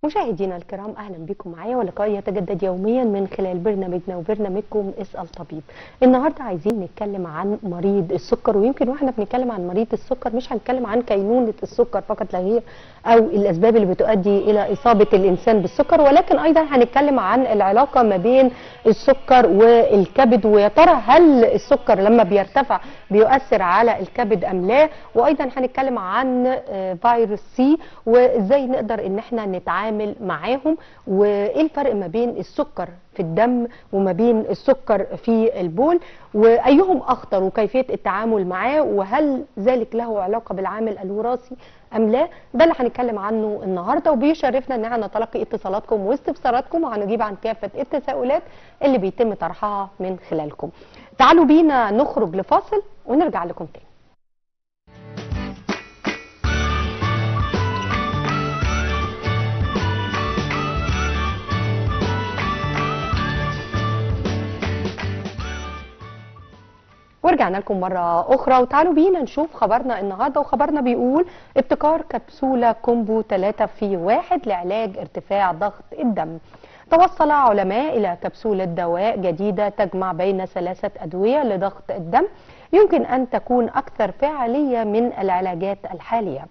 مشاهدينا الكرام اهلا بكم معايا ولقاء يتجدد يوميا من خلال برنامجنا وبرنامجكم اسال طبيب. النهارده عايزين نتكلم عن مريض السكر ويمكن واحنا بنتكلم عن مريض السكر مش هنتكلم عن كينونه السكر فقط لا غير او الاسباب اللي بتؤدي الى اصابه الانسان بالسكر ولكن ايضا هنتكلم عن العلاقه ما بين السكر والكبد ويا ترى هل السكر لما بيرتفع بيؤثر على الكبد ام لا وايضا هنتكلم عن آه، فيروس سي وازاي نقدر ان احنا نتعامل معاهم وايه الفرق ما بين السكر في الدم وما بين السكر في البول وايهم اخطر وكيفيه التعامل معاه وهل ذلك له علاقه بالعامل الوراثي ام لا ده اللي هنتكلم عنه النهارده وبيشرفنا ان احنا نتلقي اتصالاتكم واستفساراتكم وهنجيب عن كافه التساؤلات اللي بيتم طرحها من خلالكم تعالوا بينا نخرج لفاصل ونرجع لكم تاني ورجعنا لكم مرة أخرى وتعالوا بينا نشوف خبرنا النهاردة وخبرنا بيقول ابتكار كبسولة كومبو 3 في واحد لعلاج ارتفاع ضغط الدم توصل علماء إلى كبسولة دواء جديدة تجمع بين ثلاثة أدوية لضغط الدم يمكن أن تكون أكثر فعالية من العلاجات الحالية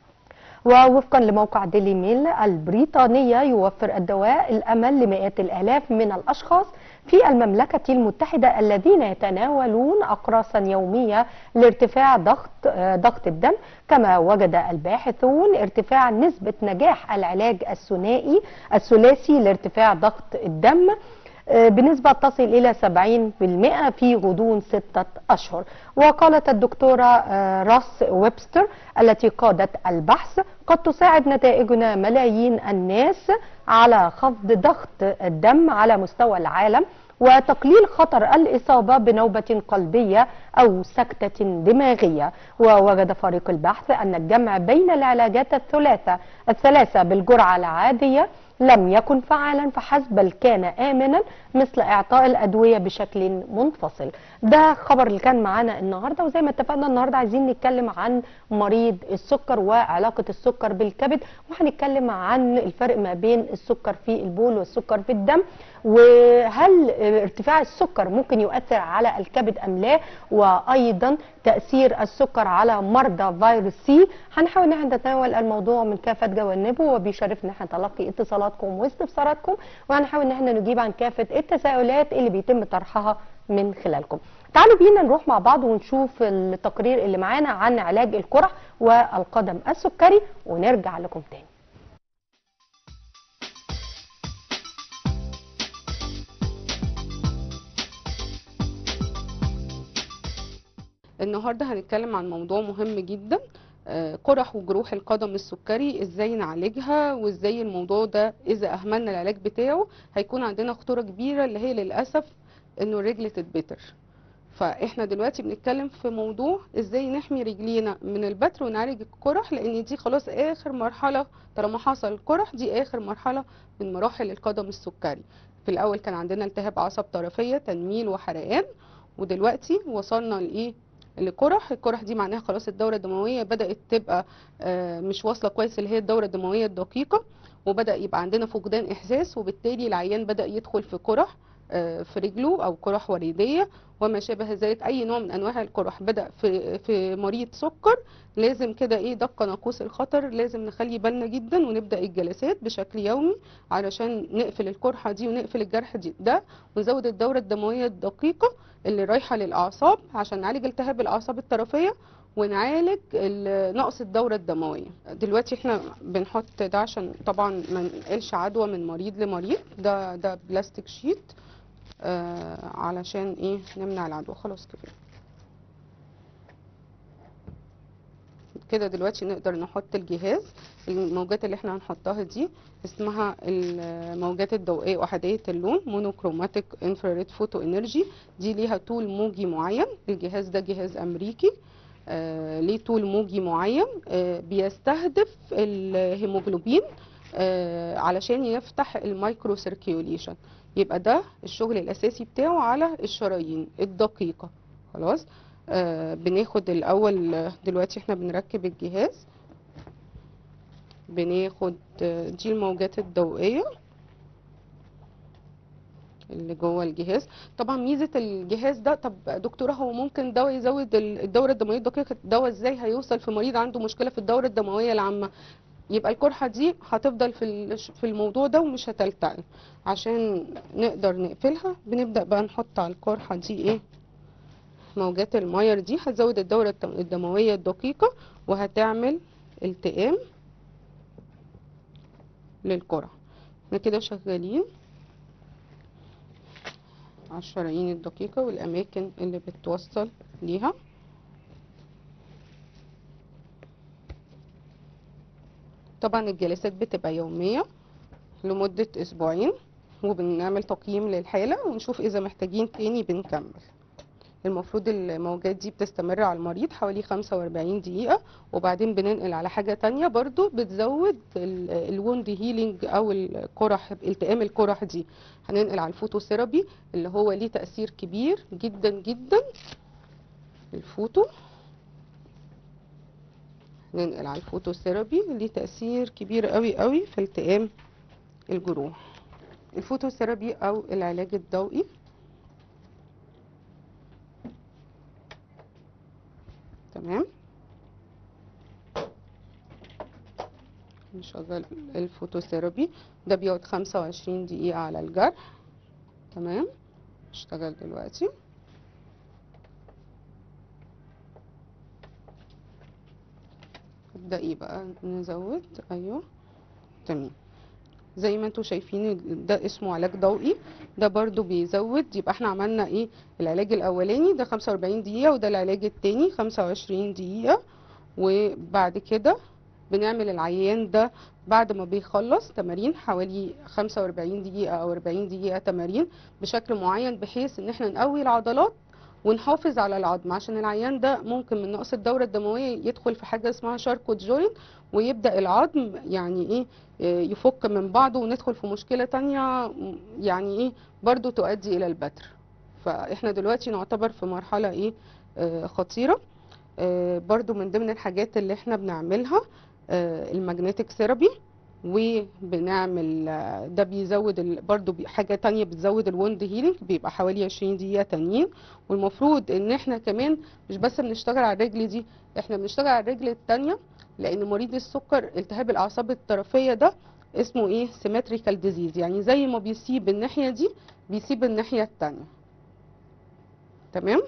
ووفقا لموقع ديلي ميل البريطانية يوفر الدواء الأمل لمئات الآلاف من الأشخاص في المملكة المتحدة الذين يتناولون أقراصا يومية لارتفاع ضغط آه، ضغط الدم كما وجد الباحثون ارتفاع نسبة نجاح العلاج الثنائي الثلاثي لارتفاع ضغط الدم آه، بنسبة تصل إلى 70% في غضون ستة أشهر وقالت الدكتورة آه، راس ويبستر التي قادت البحث قد تساعد نتائجنا ملايين الناس على خفض ضغط الدم على مستوى العالم وتقليل خطر الإصابة بنوبة قلبية أو سكتة دماغية ووجد فريق البحث أن الجمع بين العلاجات الثلاثة الثلاثة بالجرعة العادية لم يكن فعالا فحسب بل كان آمنا مثل إعطاء الأدوية بشكل منفصل ده خبر اللي كان معانا النهاردة وزي ما اتفقنا النهاردة عايزين نتكلم عن مريض السكر وعلاقة السكر بالكبد وهنتكلم عن الفرق ما بين السكر في البول والسكر في الدم وهل ارتفاع السكر ممكن يؤثر على الكبد أم لا وأيضا تأثير السكر على مرضى فيروس سي هنحاول ان احنا نتناول الموضوع من كافة جوانبه وبيشرفنا ان احنا نتلقي اتصالاتكم واستفساراتكم وهنحاول ان احنا نجيب عن كافة التساؤلات اللي بيتم طرحها من خلالكم تعالوا بينا نروح مع بعض ونشوف التقرير اللي معانا عن علاج القرح والقدم السكري ونرجع لكم تاني النهارده هنتكلم عن موضوع مهم جدا آه، قرح وجروح القدم السكري ازاي نعالجها وازاي الموضوع ده اذا اهملنا العلاج بتاعه هيكون عندنا خطوره كبيره اللي هي للاسف انه الرجل تتبتر فاحنا دلوقتي بنتكلم في موضوع ازاي نحمي رجلينا من البتر ونعالج القرح لان دي خلاص اخر مرحله طالما حصل القرح دي اخر مرحله من مراحل القدم السكري في الاول كان عندنا التهاب عصب طرفيه تنميل وحرقان ودلوقتي وصلنا لايه القرح القرح دي معناها خلاص الدوره الدمويه بدات تبقى آه، مش واصله كويس اللي هي الدوره الدمويه الدقيقه وبدا يبقى عندنا فقدان احساس وبالتالي العيان بدا يدخل في قرح آه، في رجله او قرح وريديه وما شابه ذلك اي نوع من انواع القرح بدا في في مريض سكر لازم كده ايه دق ناقوس الخطر لازم نخلي بالنا جدا ونبدا الجلسات بشكل يومي علشان نقفل القرحه دي ونقفل الجرح دي ده ونزود الدوره الدمويه الدقيقه اللي رايحه للاعصاب عشان نعالج التهاب الاعصاب الطرفيه ونعالج ال- نقص الدوره الدمويه دلوقتي احنا بنحط ده عشان طبعا ما ننقلش عدوى من مريض لمريض ده ده بلاستيك شيت آه علشان ايه نمنع العدوى خلاص كفايه كده دلوقتي نقدر نحط الجهاز الموجات اللي احنا هنحطها دي اسمها الموجات الضوئيه احاديه اللون مونوكروماتيك انفراريد فوتو انرجي دي ليها طول موجي معين الجهاز ده جهاز امريكي آه ليه طول موجي معين آه بيستهدف الهيموجلوبين آه علشان يفتح المايكرو سيركيوليشن يبقى ده الشغل الاساسي بتاعه على الشرايين الدقيقه خلاص آه بناخد الاول آه، دلوقتي احنا بنركب الجهاز بناخد آه، دي الموجات الضوئية اللي جوه الجهاز طبعا ميزة الجهاز ده طب دكتورة هو ممكن دواء يزود ال- الدورة الدموية الدقيقة الدواء ازاي هيوصل في مريض عنده مشكلة في الدورة الدموية العامة يبقى القرحة دي هتفضل في ال- في الموضوع ده ومش هتلتئم عشان نقدر نقفلها بنبدأ بقى نحط على القرحة دي ايه موجات الماير دي هتزود الدورة الدم- الدموية الدقيقة وهتعمل التئام للقرح احنا كده شغالين على الشرايين الدقيقة والأماكن اللي بتوصل ليها طبعا الجلسات بتبقى يومية لمدة أسبوعين وبنعمل تقييم للحالة ونشوف إذا محتاجين تاني بنكمل المفروض الموجات دي بتستمر على المريض حوالي 45 دقيقة وبعدين بننقل على حاجة تانية برضو بتزود الوند هيلينج أو القرح التئام القرح دي هننقل على الفوتوثيرابي اللي هو ليه تأثير كبير جدا جدا الفوتو ننقل على الفوتوثيرابي ليه تأثير كبير قوي قوي في التئام الجروح الفوتوثيرابي أو العلاج الضوئي تمام نشغل الفوتوثيرابي ده بيقعد 25 دقيقة على الجرح تمام اشتغل دلوقتي ابدأي بقى نزود ايوه تمام زي ما انتوا شايفين ده اسمه علاج ضوئي ده برضو بيزود يبقى احنا عملنا ايه العلاج الاولاني ده 45 دقيقة وده العلاج التاني 25 دقيقة وبعد كده بنعمل العيان ده بعد ما بيخلص تمارين حوالي 45 دقيقة او 40 دقيقة تمارين بشكل معين بحيث ان احنا نقوي العضلات ونحافظ على العظم عشان العيان ده ممكن من نقص الدورة الدموية يدخل في حاجة اسمها شاركوت جوينت ويبدأ العظم يعني ايه إيه، يفك من بعضه وندخل في مشكلة تانية م- يعني ايه برضو تؤدي الى البتر فاحنا دلوقتي نعتبر في مرحلة ايه آه، خطيرة آه، برضو من ضمن الحاجات اللي احنا بنعملها الماجنتيك ثيرابي وبنعمل آه، ده بيزود ال- برضو بي- حاجة تانية بتزود الوند هيلينج بيبقى حوالي 20 دقيقة تانيين والمفروض ان احنا كمان مش بس بنشتغل على الرجل دي احنا بنشتغل على الرجل التانية لان مريض السكر التهاب الاعصاب الطرفية ده اسمه ايه سيمتريكال ديزيز يعني زي ما بيسيب الناحية دي بيسيب الناحية التانية تمام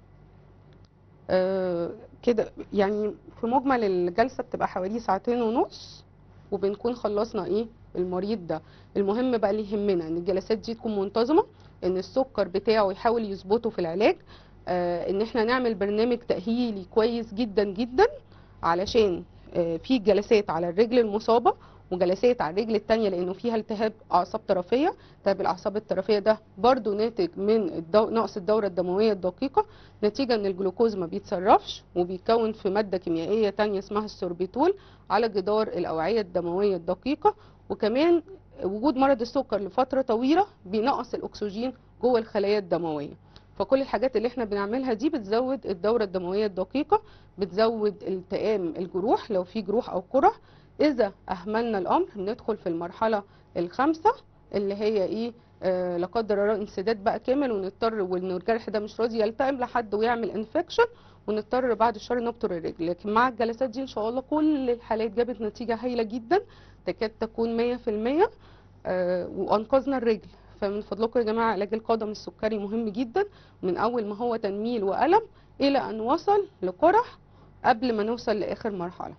آه كده يعني في مجمل الجلسة بتبقى حوالي ساعتين ونص وبنكون خلصنا ايه المريض ده المهم بقى اللي يهمنا ان الجلسات دي تكون منتظمة ان السكر بتاعه يحاول يظبطه في العلاج آه ان احنا نعمل برنامج تأهيلي كويس جدا جدا علشان آه في جلسات على الرجل المصابة وجلسات على الرجل التانية لانه فيها التهاب اعصاب طرفية التهاب الاعصاب الطرفية ده برضو ناتج من الدو... نقص الدورة الدموية الدقيقة نتيجة ان الجلوكوز ما بيتصرفش وبيتكون في مادة كيميائية تانية اسمها السوربيتول على جدار الاوعية الدموية الدقيقة وكمان وجود مرض السكر لفترة طويلة بينقص الاكسجين جوه الخلايا الدموية فكل الحاجات اللي احنا بنعملها دي بتزود الدورة الدموية الدقيقة بتزود التئام الجروح لو في جروح او قرح اذا اهملنا الامر بندخل في المرحلة الخامسة اللي هي ايه آه لا قدر الله انسداد بقى كامل ونضطر وان الجرح ده مش راضي يلتئم لحد ويعمل انفكشن ونضطر بعد الشهر نبتر الرجل لكن مع الجلسات دي ان شاء الله كل الحالات جابت نتيجة هايلة جدا تكاد تكون 100% آه وانقذنا الرجل فمن فضلكم يا جماعه علاج القدم السكري مهم جدا من اول ما هو تنميل والم الى ان وصل لقرح قبل ما نوصل لاخر مرحله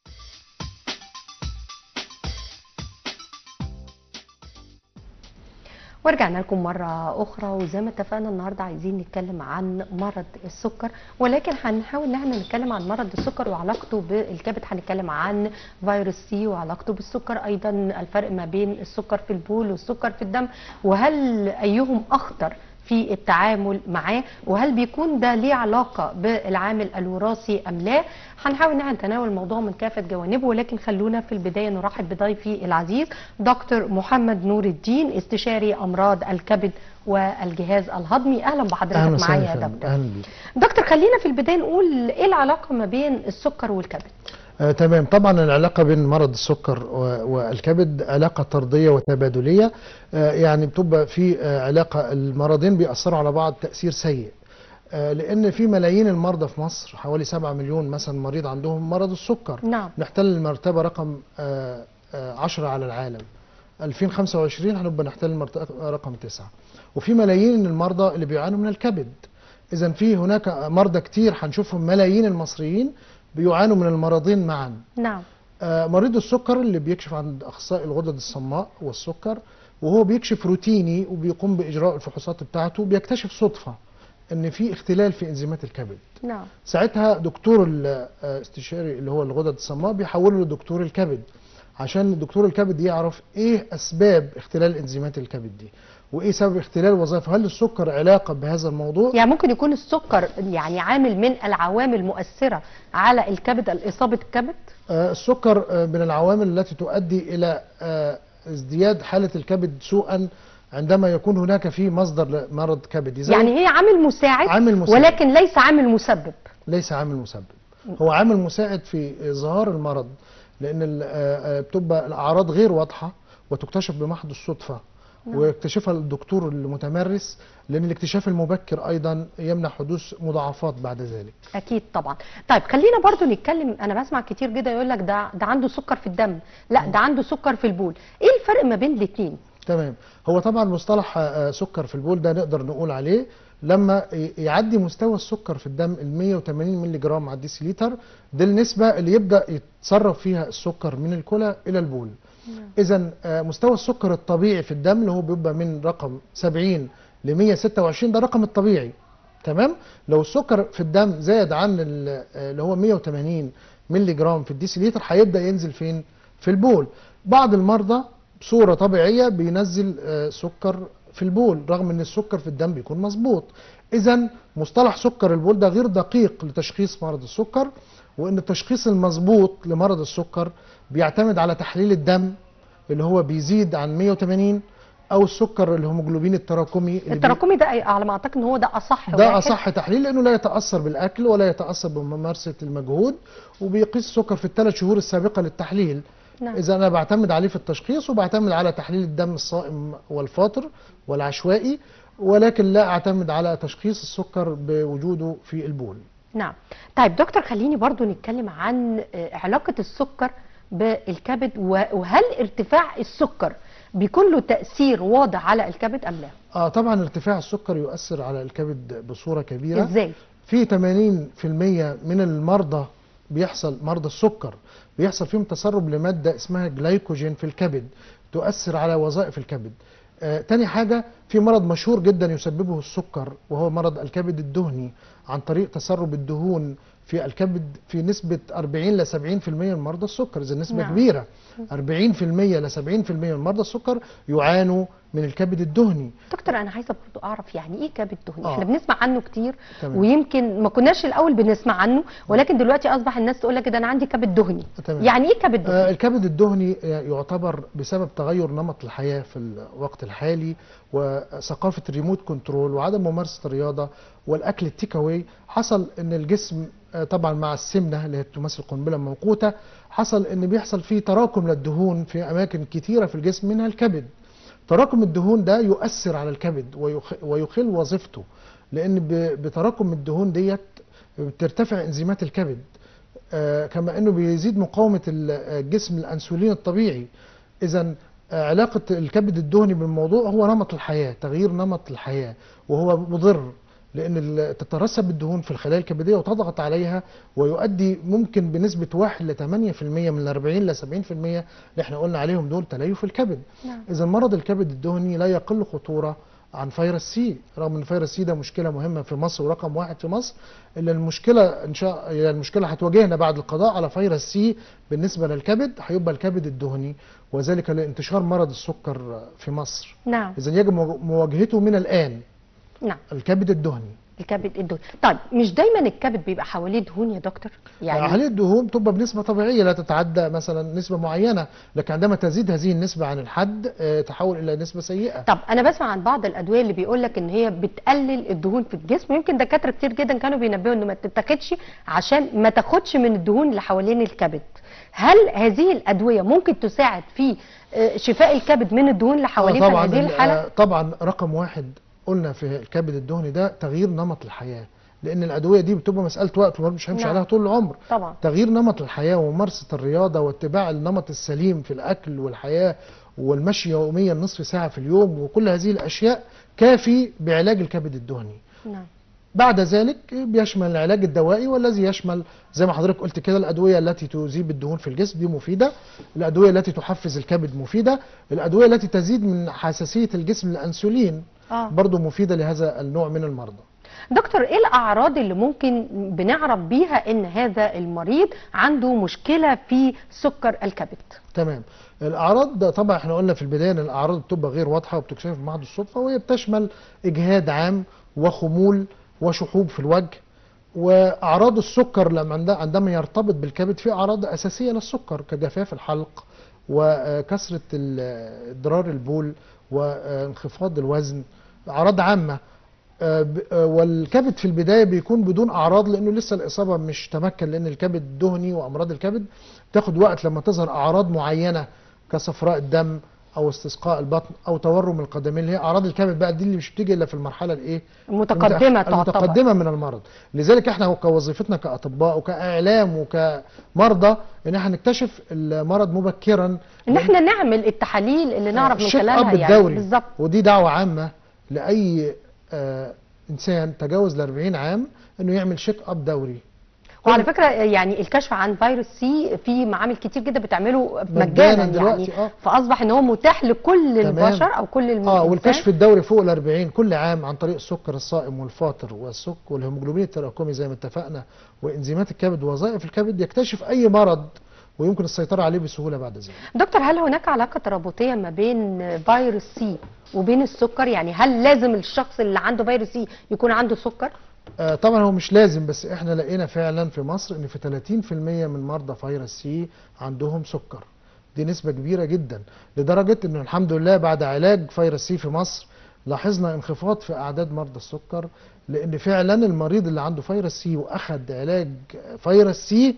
ورجعنا لكم مرة أخرى وزي ما اتفقنا النهاردة عايزين نتكلم عن مرض السكر ولكن هنحاول إن احنا نتكلم عن مرض السكر وعلاقته بالكبد هنتكلم عن فيروس سي وعلاقته بالسكر أيضا الفرق ما بين السكر في البول والسكر في الدم وهل أيهم أخطر في التعامل معاه وهل بيكون ده ليه علاقة بالعامل الوراثي أم لا هنحاول ان احنا نتناول الموضوع من كافة جوانبه ولكن خلونا في البداية نرحب بضيفي العزيز دكتور محمد نور الدين استشاري أمراض الكبد والجهاز الهضمي أهلا بحضرتك معايا يا دكتور اهلا بيك دكتور خلينا في البداية نقول ايه العلاقة ما بين السكر والكبد آه تمام طبعا العلاقة بين مرض السكر و- والكبد علاقة طردية وتبادلية آه يعني بتبقى في آه علاقة المرضين بيأثروا على بعض تأثير سيء آه لأن في ملايين المرضى في مصر حوالي 7 مليون مثلا مريض عندهم مرض السكر نعم نحتل المرتبة رقم 10 على العالم 2025 هنبقى نحتل المرتبة رقم 9 وفي ملايين من المرضى اللي بيعانوا من الكبد إذا في هناك مرضى كتير هنشوفهم ملايين المصريين بيعانوا من المرضين معا نعم آه، مريض السكر اللي بيكشف عند اخصائي الغدد الصماء والسكر وهو بيكشف روتيني وبيقوم باجراء الفحوصات بتاعته بيكتشف صدفه ان في اختلال في انزيمات الكبد نعم ساعتها دكتور الاستشاري اللي هو الغدد الصماء بيحوله لدكتور الكبد عشان دكتور الكبد يعرف ايه اسباب اختلال انزيمات الكبد دي وايه سبب اختلال وظائفه هل السكر علاقه بهذا الموضوع يعني ممكن يكون السكر يعني عامل من العوامل المؤثرة على الكبد إصابة الكبد آه، السكر آه، من العوامل التي تؤدي إلى آه، ازدياد حالة الكبد سوءا عندما يكون هناك في مصدر لمرض كبدي زي يعني هي عامل مساعد عامل مساعد. ولكن ليس عامل مسبب ليس عامل مسبب هو عامل مساعد في إظهار المرض لأن ال- آه، آه، بتبقى الأعراض غير واضحة وتكتشف بمحض الصدفة ويكتشفها الدكتور المتمرس لأن الاكتشاف المبكر أيضا يمنع حدوث مضاعفات بعد ذلك اكيد طبعا طيب خلينا برضو نتكلم انا بسمع كتير جدا يقول لك ده ده عنده سكر في الدم لا ده عنده سكر في البول ايه الفرق ما بين الاثنين تمام هو طبعا مصطلح آه، سكر في البول ده نقدر نقول عليه لما ي- يعدي مستوى السكر في الدم ال 180 مللي جرام على الديسيليتر دي النسبة اللي يبدأ يتصرف فيها السكر من الكلى إلى البول إذا مستوى السكر الطبيعي في الدم اللي هو بيبقى من رقم 70 ل 126 ده الرقم الطبيعي تمام لو السكر في الدم زاد عن ال- آه، اللي هو 180 مللي جرام في الديسيليتر هيبدأ ينزل فين في البول بعض المرضى بصورة طبيعية بينزل آه، سكر في البول رغم ان السكر في الدم بيكون مظبوط اذا مصطلح سكر البول ده غير دقيق لتشخيص مرض السكر وان التشخيص المظبوط لمرض السكر بيعتمد على تحليل الدم اللي هو بيزيد عن 180 او السكر الهيموجلوبين التراكمي اللي بي- التراكمي ده على ما اعتقد ان هو ده اصح ده واحد. اصح تحليل لانه لا يتاثر بالاكل ولا يتاثر بممارسه المجهود وبيقيس السكر في الثلاث شهور السابقه للتحليل نعم. اذا انا بعتمد عليه في التشخيص وبعتمد على تحليل الدم الصائم والفاطر والعشوائي ولكن لا اعتمد على تشخيص السكر بوجوده في البول نعم طيب دكتور خليني برضو نتكلم عن آه، علاقة السكر بالكبد و- وهل ارتفاع السكر بيكون له تأثير واضح على الكبد أم لا؟ اه طبعا ارتفاع السكر يؤثر على الكبد بصوره كبيره ازاي؟ في 80% من المرضى بيحصل مرضى السكر بيحصل فيهم تسرب لمادة اسمها جلايكوجين في الكبد تؤثر على وظائف الكبد آه تاني حاجة في مرض مشهور جدا يسببه السكر وهو مرض الكبد الدهني عن طريق تسرب الدهون في الكبد في نسبة 40 ل 70% من مرضى السكر إذا نسبة نعم. نعم. كبيرة 40% ل 70% من مرضى السكر يعانوا من الكبد الدهني دكتور أنا عايزة برضو أعرف يعني إيه كبد دهني؟ آه. احنا بنسمع عنه كتير تمام. ويمكن ما كناش الأول بنسمع عنه ولكن دلوقتي أصبح الناس تقول لك ده أنا عندي كبد دهني تمام. يعني إيه كبد آه، دهني؟ الكبد الدهني آه، يعتبر بسبب تغير نمط الحياة في الوقت الحالي وثقافة الريموت كنترول وعدم ممارسة الرياضة والأكل التيك أواي حصل إن الجسم آه، طبعا مع السمنة اللي هي تمثل قنبلة موقوتة حصل إن بيحصل فيه تراكم للدهون في أماكن كتيرة في الجسم منها الكبد تراكم الدهون ده يؤثر على الكبد ويخ- ويخل وظيفته لأن ب- بتراكم الدهون ديت بترتفع انزيمات الكبد آه، كما انه بيزيد مقاومه ال- الجسم الانسولين الطبيعي اذا علاقه الكبد الدهني بالموضوع هو نمط الحياه تغيير نمط الحياه وهو مضر لان ال- تترسب الدهون في الخلايا الكبديه وتضغط عليها ويؤدي ممكن بنسبه 1 ل 8% من 40 ل 70% اللي احنا قلنا عليهم دول تليف الكبد نعم. اذا مرض الكبد الدهني لا يقل خطوره عن فيروس سي رغم ان فيروس سي ده مشكله مهمه في مصر ورقم واحد في مصر الا المشكله ان شاء يعني المشكله هتواجهنا بعد القضاء على فيروس سي بالنسبه للكبد هيبقى الكبد الدهني وذلك لانتشار مرض السكر في مصر نعم اذا يجب مواجهته من الان نعم الكبد الدهني الكبد الدهني طيب مش دايما الكبد بيبقى حواليه دهون يا دكتور يعني يعني عمليه الدهون بتبقى بنسبه طبيعيه لا تتعدى مثلا نسبه معينه لكن عندما تزيد هذه النسبه عن الحد آه، تحول الى نسبه سيئه طب انا بسمع عن بعض الادويه اللي بيقول لك ان هي بتقلل الدهون في الجسم ويمكن دكاتره كتير جدا كانوا بينبهوا ان ما تتاخدش عشان ما تاخدش من الدهون اللي حوالين الكبد هل هذه الادويه ممكن تساعد في آه، شفاء الكبد من الدهون اللي حواليه في طبعا هذه ال- الحاله آه، طبعا رقم واحد قلنا في الكبد الدهني ده تغيير نمط الحياه لان الادويه دي بتبقى مساله وقت والواحد مش هيمشي نعم. عليها طول العمر طبعا تغيير نمط الحياه وممارسه الرياضه واتباع النمط السليم في الاكل والحياه والمشي يوميا نصف ساعه في اليوم وكل هذه الاشياء كافي بعلاج الكبد الدهني نعم بعد ذلك بيشمل العلاج الدوائي والذي يشمل زي ما حضرتك قلت كده الادويه التي تذيب الدهون في الجسم دي مفيده الادويه التي تحفز الكبد مفيده الادويه التي تزيد من حساسيه الجسم للانسولين اه برضه مفيده لهذا النوع من المرضى دكتور ايه الاعراض اللي ممكن بنعرف بيها ان هذا المريض عنده مشكله في سكر الكبد تمام الاعراض ده طبعا احنا قلنا في البدايه ان الاعراض بتبقى غير واضحه وبتكتشف في بعض الصدفه وهي بتشمل اجهاد عام وخمول وشحوب في الوجه واعراض السكر لما عند- عندما يرتبط بالكبد في اعراض اساسيه للسكر كجفاف الحلق وكثره ال- اضرار البول وانخفاض الوزن اعراض عامه آه، ب- آه، والكبد في البدايه بيكون بدون اعراض لانه لسه الاصابه مش تمكن لان الكبد دهني وامراض الكبد تاخد وقت لما تظهر اعراض معينه كصفراء الدم او استسقاء البطن او تورم القدمين اللي هي اعراض الكبد بقى دي اللي مش بتيجي الا في المرحله الايه متقدمه تعتبر المتقدمه من المرض لذلك احنا كوظيفتنا كاطباء وكاعلام وكمرضى ان احنا نكتشف المرض مبكرا ان احنا نعمل التحاليل اللي نعرف من الشيك خلالها اب يعني الدوري بالظبط ودي دعوه عامه لاي آه انسان تجاوز ال 40 عام انه يعمل شيك اب دوري وعلى فكره يعني الكشف عن فيروس سي في معامل كتير جدا بتعمله مجانا مجانا يعني دلوقتي، آه. فاصبح ان هو متاح لكل تمام. البشر او كل الم... اه الإنسان. والكشف الدوري فوق ال 40 كل عام عن طريق السكر الصائم والفاطر والسكر والهيموجلوبين التراكمي زي ما اتفقنا وانزيمات الكبد ووظائف الكبد يكتشف اي مرض ويمكن السيطره عليه بسهوله بعد ذلك دكتور هل هناك علاقه ترابطيه ما بين فيروس سي وبين السكر يعني هل لازم الشخص اللي عنده فيروس سي يكون عنده سكر آه طبعا هو مش لازم بس احنا لقينا فعلا في مصر ان في 30% من مرضى فيروس سي عندهم سكر دي نسبة كبيرة جدا لدرجة ان الحمد لله بعد علاج فيروس سي في مصر لاحظنا انخفاض في اعداد مرضى السكر لان فعلا المريض اللي عنده فيروس سي واخد علاج فيروس سي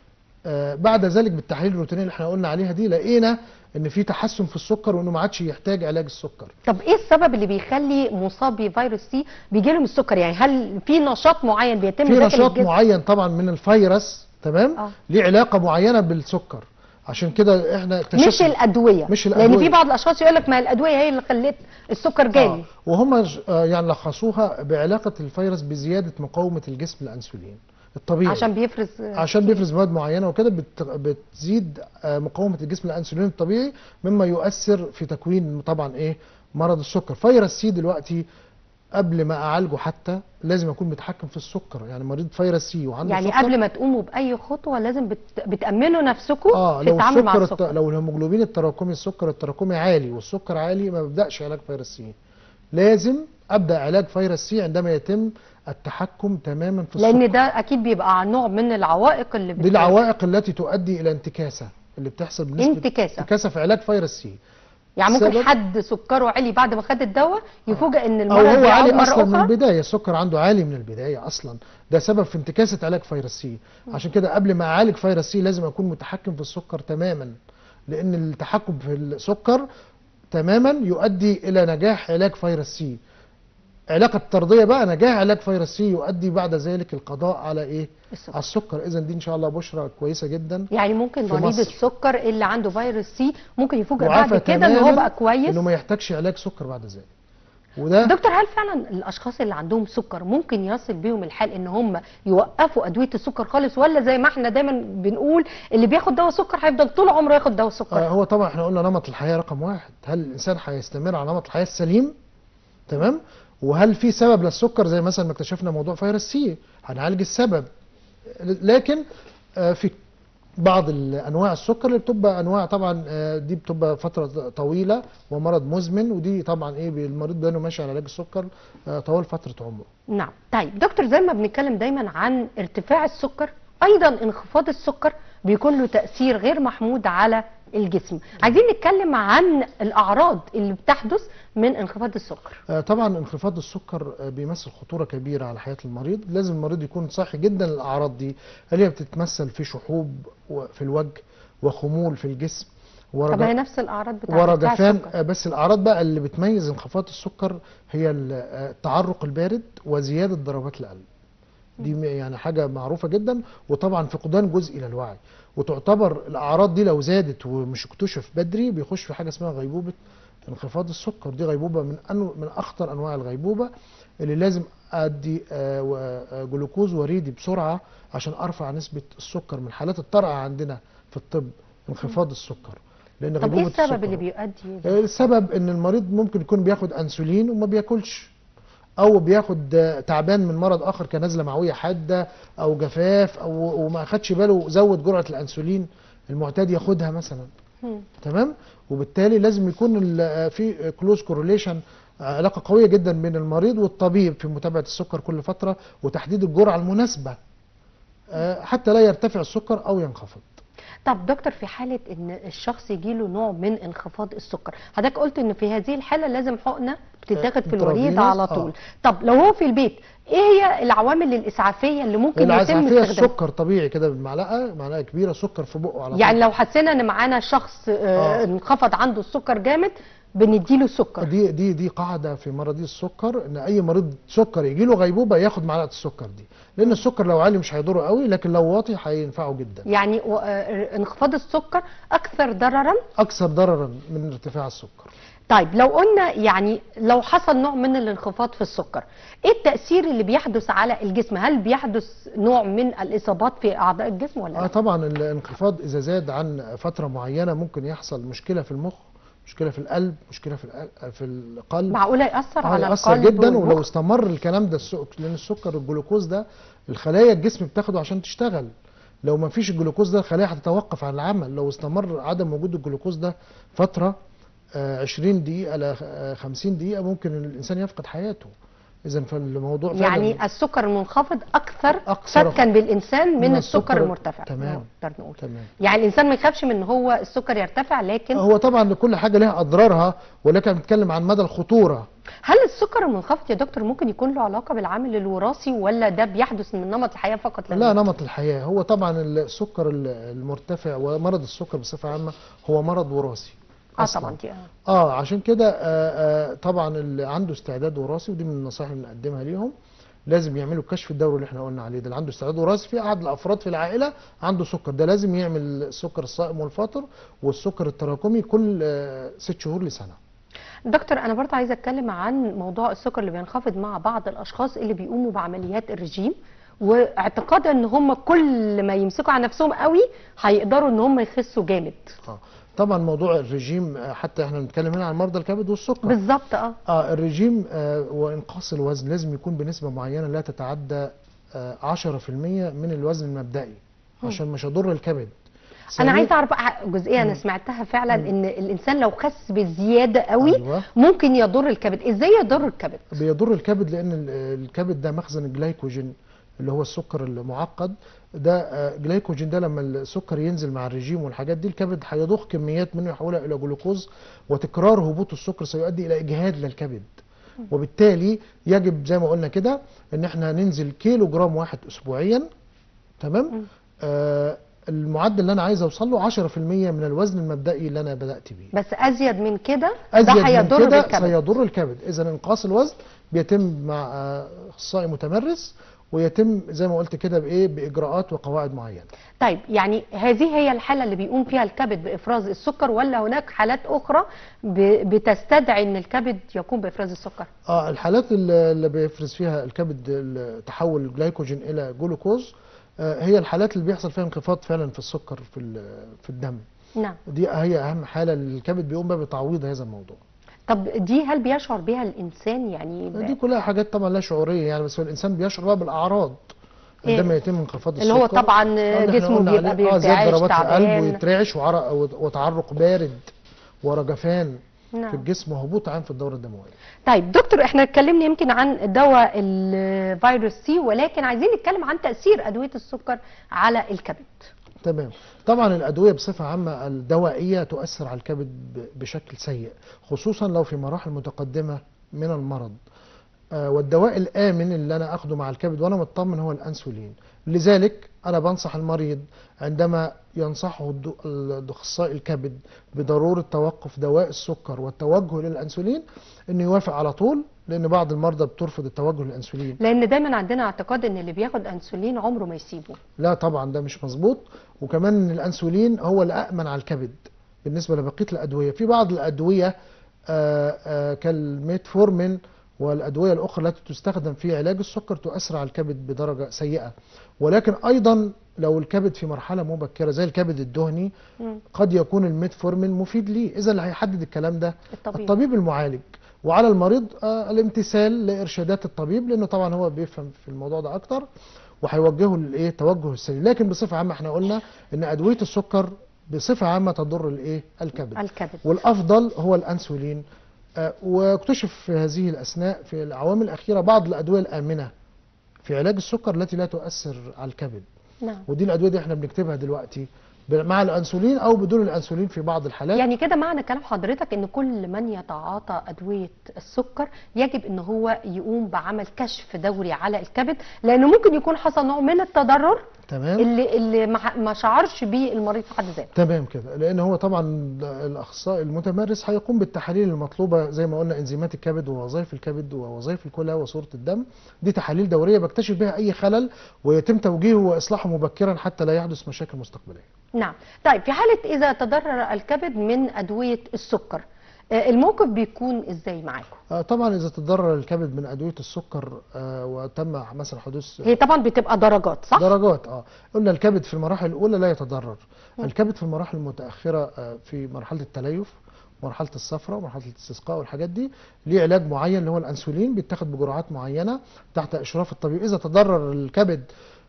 آه بعد ذلك بالتحاليل الروتينيه اللي احنا قلنا عليها دي لقينا ان في تحسن في السكر وانه ما عادش يحتاج علاج السكر طب ايه السبب اللي بيخلي مصاب بفيروس سي بيجي لهم السكر يعني هل في نشاط معين بيتم في داخل نشاط الجسم معين طبعا من الفيروس تمام آه. ليه علاقه معينه بالسكر عشان كده احنا اكتشفنا مش الادويه مش لان الأدوية. في بعض الاشخاص يقول لك ما الادويه هي اللي خلت السكر جالي آه. وهم ج- آه يعني لخصوها بعلاقه الفيروس بزياده مقاومه الجسم للانسولين الطبيعي عشان بيفرز عشان بيفرز مواد معينه وكده بت- بتزيد آه، مقاومه الجسم للانسولين الطبيعي مما يؤثر في تكوين طبعا ايه مرض السكر فيروس سي دلوقتي قبل ما اعالجه حتى لازم اكون متحكم في السكر يعني مريض فيروس سي وعنده يعني سكر قبل ما تقوموا باي خطوه لازم بت... بتامنوا نفسكم اه في لو التعامل مع السكر الت... السكر لو الهيموجلوبين التراكمي السكر التراكمي عالي والسكر عالي ما ببداش علاج فيروس سي لازم ابدا علاج فيروس سي عندما يتم التحكم تماما في السكر لان ده اكيد بيبقى نوع من العوائق اللي دي العوائق التي تؤدي الى انتكاسه اللي بتحصل بنسبه انتكاسة. انتكاسه في علاج فيروس سي يعني ممكن السبب- حد سكره عالي بعد ما خد الدواء يفوجئ ان او المرض هو بيعود عالي مره اصلا من اخرى البدايه السكر عنده عالي من البدايه اصلا ده سبب في انتكاسه علاج فيروس سي عشان كده قبل ما اعالج فيروس سي لازم اكون متحكم في السكر تماما لان التحكم في السكر تماما يؤدي الى نجاح علاج فيروس سي علاقه الطرديه بقى نجاح علاج فيروس سي يؤدي بعد ذلك القضاء على ايه السكر. على السكر اذا دي ان شاء الله بشرى كويسه جدا يعني ممكن في مريض مصر. السكر اللي عنده فيروس سي ممكن يفوجئ وعافى بعد كده ان هو تماماً بقى كويس انه ما يحتاجش علاج سكر بعد ذلك وده دكتور هل فعلا الاشخاص اللي عندهم سكر ممكن يصل بيهم الحال ان هم يوقفوا ادويه السكر خالص ولا زي ما احنا دايما بنقول اللي بياخد دواء سكر هيفضل طول عمره ياخد دواء آه سكر هو طبعا احنا قلنا نمط الحياه رقم واحد هل الانسان هيستمر على نمط الحياه السليم تمام وهل في سبب للسكر زي مثلا ما اكتشفنا موضوع فيروس سي هنعالج السبب لكن آه في بعض ال- انواع السكر اللي بتبقى انواع طبعا آه، دي بتبقى فتره طويله ومرض مزمن ودي طبعا ايه بي- المريض بينه ماشي على علاج السكر آه، طوال فتره عمره نعم طيب دكتور زي ما بنتكلم دايما عن ارتفاع السكر ايضا انخفاض السكر بيكون له تاثير غير محمود على الجسم عايزين نتكلم عن الاعراض اللي بتحدث من انخفاض السكر آه، طبعا انخفاض السكر آه، بيمثل خطوره كبيره على حياه المريض لازم المريض يكون صحي جدا الاعراض دي اللي هي بتتمثل في شحوب و- في الوجه وخمول في الجسم طب هي ورجع نفس الاعراض بتاعت بتاع وردفان السكر آه، بس الاعراض بقى اللي بتميز انخفاض السكر هي ال- آه، التعرق البارد وزياده ضربات القلب دي م- يعني حاجه معروفه جدا وطبعا فقدان جزء الى الوعي وتعتبر الاعراض دي لو زادت ومش اكتشف بدري بيخش في حاجه اسمها غيبوبه انخفاض السكر دي غيبوبه من أنو من اخطر انواع الغيبوبه اللي لازم ادي آه، و- آه، جلوكوز وريدي بسرعه عشان ارفع نسبه السكر من حالات الطرقه عندنا في الطب انخفاض السكر لان طب ايه غيبوبه السبب السكر اللي بيؤدي لده؟ السبب ان المريض ممكن يكون بياخد انسولين وما بياكلش او بياخد آه، تعبان من مرض اخر كنزله معويه حاده او جفاف او وما اخدش باله زود جرعه الانسولين المعتاد ياخدها مثلا مم. تمام وبالتالي لازم يكون ال- آه، في كلوز كورليشن علاقه قويه جدا بين المريض والطبيب في متابعه السكر كل فتره وتحديد الجرعه المناسبه آه، حتى لا يرتفع السكر او ينخفض طب دكتور في حالة ان الشخص يجيله نوع من انخفاض السكر حضرتك قلت ان في هذه الحالة لازم حقنة بتتاخد في الوريد انترافينوس، على آه. طول طب لو هو في البيت ايه هي العوامل الاسعافية اللي ممكن يتم العزعفيه استخدامها السكر طبيعي كده بالمعلقه معلقه كبيره سكر في بقه على يعني طول لو حسينا ان معانا شخص آه، آه. انخفض عنده السكر جامد بنديله السكر دي دي دي قاعده في مرضي السكر ان اي مريض سكر يجي له غيبوبه ياخد معلقه السكر دي لان السكر لو عالي مش هيضره قوي لكن لو واطي هينفعه جدا يعني و- آه، انخفاض السكر اكثر ضررا اكثر ضررا من ارتفاع السكر طيب لو قلنا يعني لو حصل نوع من الانخفاض في السكر ايه التأثير اللي بيحدث على الجسم هل بيحدث نوع من الإصابات في أعضاء الجسم ولا اه لا؟ طبعا الانخفاض اذا زاد عن فتره معينه ممكن يحصل مشكله في المخ مشكله في القلب مشكله في القل- في القلب معقولة يأثر اه على يأثر القلب جدا ولو والمخ؟ استمر الكلام ده السك... لان السكر الجلوكوز ده الخلايا الجسم بتاخده عشان تشتغل لو ما فيش الجلوكوز ده الخلايا هتتوقف عن العمل لو استمر عدم وجود الجلوكوز ده فتره آه، 20 دقيقه ل آه، 50 دقيقه ممكن الانسان يفقد حياته اذا فالموضوع فعلا يعني السكر المنخفض أكثر أكثر فتكا بالإنسان من, من السكر السكر- المرتفع تمام. نقدر نقول تمام يعني الإنسان ما يخافش من إن هو السكر يرتفع لكن هو طبعا لكل حاجه لها اضرارها ولكن بنتكلم عن مدى الخطوره هل السكر المنخفض يا دكتور ممكن يكون له علاقة بالعامل الوراثي ولا ده بيحدث من نمط الحياة فقط لا لا غير؟ نمط الحياه هو طبعا السكر المرتفع ومرض السكر بصفه عامه هو مرض وراثي اه أصلاً. طبعا دي آه. اه عشان كده آه آه طبعا اللي عنده استعداد وراثي ودي من النصائح اللي بنقدمها ليهم لازم يعملوا كشف الدوري اللي احنا قلنا عليه ده اللي عنده استعداد وراثي في احد الافراد في العائله عنده سكر ده لازم يعمل السكر الصائم والفاطر والسكر التراكمي كل آه ست شهور لسنه دكتور انا برضه عايزه اتكلم عن موضوع السكر اللي بينخفض مع بعض الاشخاص اللي بيقوموا بعمليات الرجيم واعتقاد ان هم كل ما يمسكوا على نفسهم قوي هيقدروا ان هم يخسوا جامد اه طبعا موضوع الرجيم آه، حتى احنا بنتكلم هنا عن مرضى الكبد والسكر بالظبط اه اه الرجيم آه وانقاص الوزن لازم يكون بنسبه معينه لا تتعدى آه 10% من الوزن المبدئي عشان مش هضر الكبد انا ثانياً- عايزه اعرف ع- جزئيه انا سمعتها فعلا ان الانسان لو خس بزياده قوي أيوة. ممكن يضر الكبد ازاي يضر الكبد بيضر الكبد لان ال- الكبد ده مخزن الجلايكوجين اللي هو السكر المعقد ده آه، جلايكوجين ده لما السكر ينزل مع الرجيم والحاجات دي الكبد هيضخ كميات منه يحولها الى جلوكوز وتكرار هبوط السكر سيؤدي الى اجهاد للكبد وبالتالي يجب زي ما قلنا كده ان احنا ننزل كيلو جرام واحد اسبوعيا تمام آه المعدل اللي انا عايز اوصل له 10% من الوزن المبدئي اللي انا بدات بيه بس ازيد من كده ازيد ده من هيضر كده بالكبد سيضر الكبد اذا انقاص الوزن بيتم مع آه، اخصائي متمرس ويتم زي ما قلت كده بايه باجراءات وقواعد معينه طيب يعني هذه هي الحالة اللي بيقوم فيها الكبد بإفراز السكر ولا هناك حالات أخرى ب- بتستدعي أن الكبد يقوم بإفراز السكر؟ اه الحالات اللي اللي بيفرز فيها الكبد ال- تحول الجلايكوجين الى جلوكوز آه هي الحالات اللي بيحصل فيها انخفاض فعلا في السكر في ال- في الدم نعم دي هي اهم حاله اللي الكبد بيقوم بها بتعويض هذا الموضوع طب دي هل بيشعر بها الإنسان يعني ب- دي كلها حاجات طبعا لا شعوريه يعني بس هو الانسان بيشعر بقى بالاعراض إيه؟ عندما يتم انخفاض اللي هو السكر طبعا آه، اللي إحنا جسمه قلنا بيبقى عليه. اه زيادة بيرتعش ضربات القلب تعبان ويترعش وعرق وتعرق بارد ورجفان في نعم. الجسم وهبوط عام في الدورة الدموية طيب دكتور احنا اتكلمنا يمكن عن دواء الفيروس سي ولكن عايزين نتكلم عن تأثير أدوية السكر على الكبد تمام طبعا الأدوية بصفة عامة الدوائية تؤثر على الكبد ب- بشكل سيء خصوصا لو في مراحل متقدمة من المرض آه، والدواء الآمن اللي أنا أخده مع الكبد وأنا مطمن هو الأنسولين لذلك أنا بنصح المريض عندما ينصحه الد- الأخصائي الكبد بضرورة توقف دواء السكر والتوجه للأنسولين إنه يوافق على طول لأن بعض المرضى بترفض التوجه للأنسولين لأن دايما عندنا اعتقاد إن اللي بياخد أنسولين عمره ما يسيبه لا طبعا ده مش مظبوط وكمان إن الانسولين هو الامن على الكبد بالنسبه لبقيه الادويه في بعض الادويه آه، آه، كالميتفورمين والادويه الاخرى التي تستخدم في علاج السكر تؤثر على الكبد بدرجه سيئه ولكن ايضا لو الكبد في مرحله مبكره زي الكبد الدهني مم. قد يكون الميتفورمين مفيد ليه اذا اللي هيحدد الكلام ده الطبيب. الطبيب المعالج وعلى المريض آه، الامتثال لارشادات الطبيب لانه طبعا هو بيفهم في الموضوع ده اكتر وهيوجهه للايه توجه السليم لكن بصفه عامه احنا قلنا ان ادويه السكر بصفه عامه تضر الايه الكبد الكبد والافضل هو الانسولين آه، واكتشف في هذه الاثناء في الاعوام الاخيره بعض الادويه الامنه في علاج السكر التي لا تؤثر على الكبد نعم ودي الادويه دي احنا بنكتبها دلوقتي مع الانسولين او بدون الانسولين في بعض الحالات يعني كده معنى كلام حضرتك ان كل من يتعاطى ادويه السكر يجب ان هو يقوم بعمل كشف دوري على الكبد لانه ممكن يكون حصل نوع من التضرر تمام اللي اللي ما ما شعرش بيه المريض في حد ذاته تمام كده لان هو طبعا الاخصائي المتمرس هيقوم بالتحاليل المطلوبه زي ما قلنا انزيمات الكبد ووظائف الكبد ووظائف الكلى وصوره الدم دي تحاليل دوريه بكتشف بها اي خلل ويتم توجيهه واصلاحه مبكرا حتى لا يحدث مشاكل مستقبليه نعم طيب في حاله اذا تضرر الكبد من ادويه السكر آه، الموقف بيكون ازاي معاكم آه، طبعا اذا تضرر الكبد من ادويه السكر آه، وتم مثلا حدوث هي طبعا بتبقى درجات صح درجات اه قلنا الكبد في المراحل الاولى لا يتضرر الكبد في المراحل المتاخره آه، في مرحله التليف مرحله الصفرة ومرحله الاستسقاء والحاجات دي ليه علاج معين اللي هو الانسولين بيتاخد بجرعات معينه تحت اشراف الطبيب اذا تضرر الكبد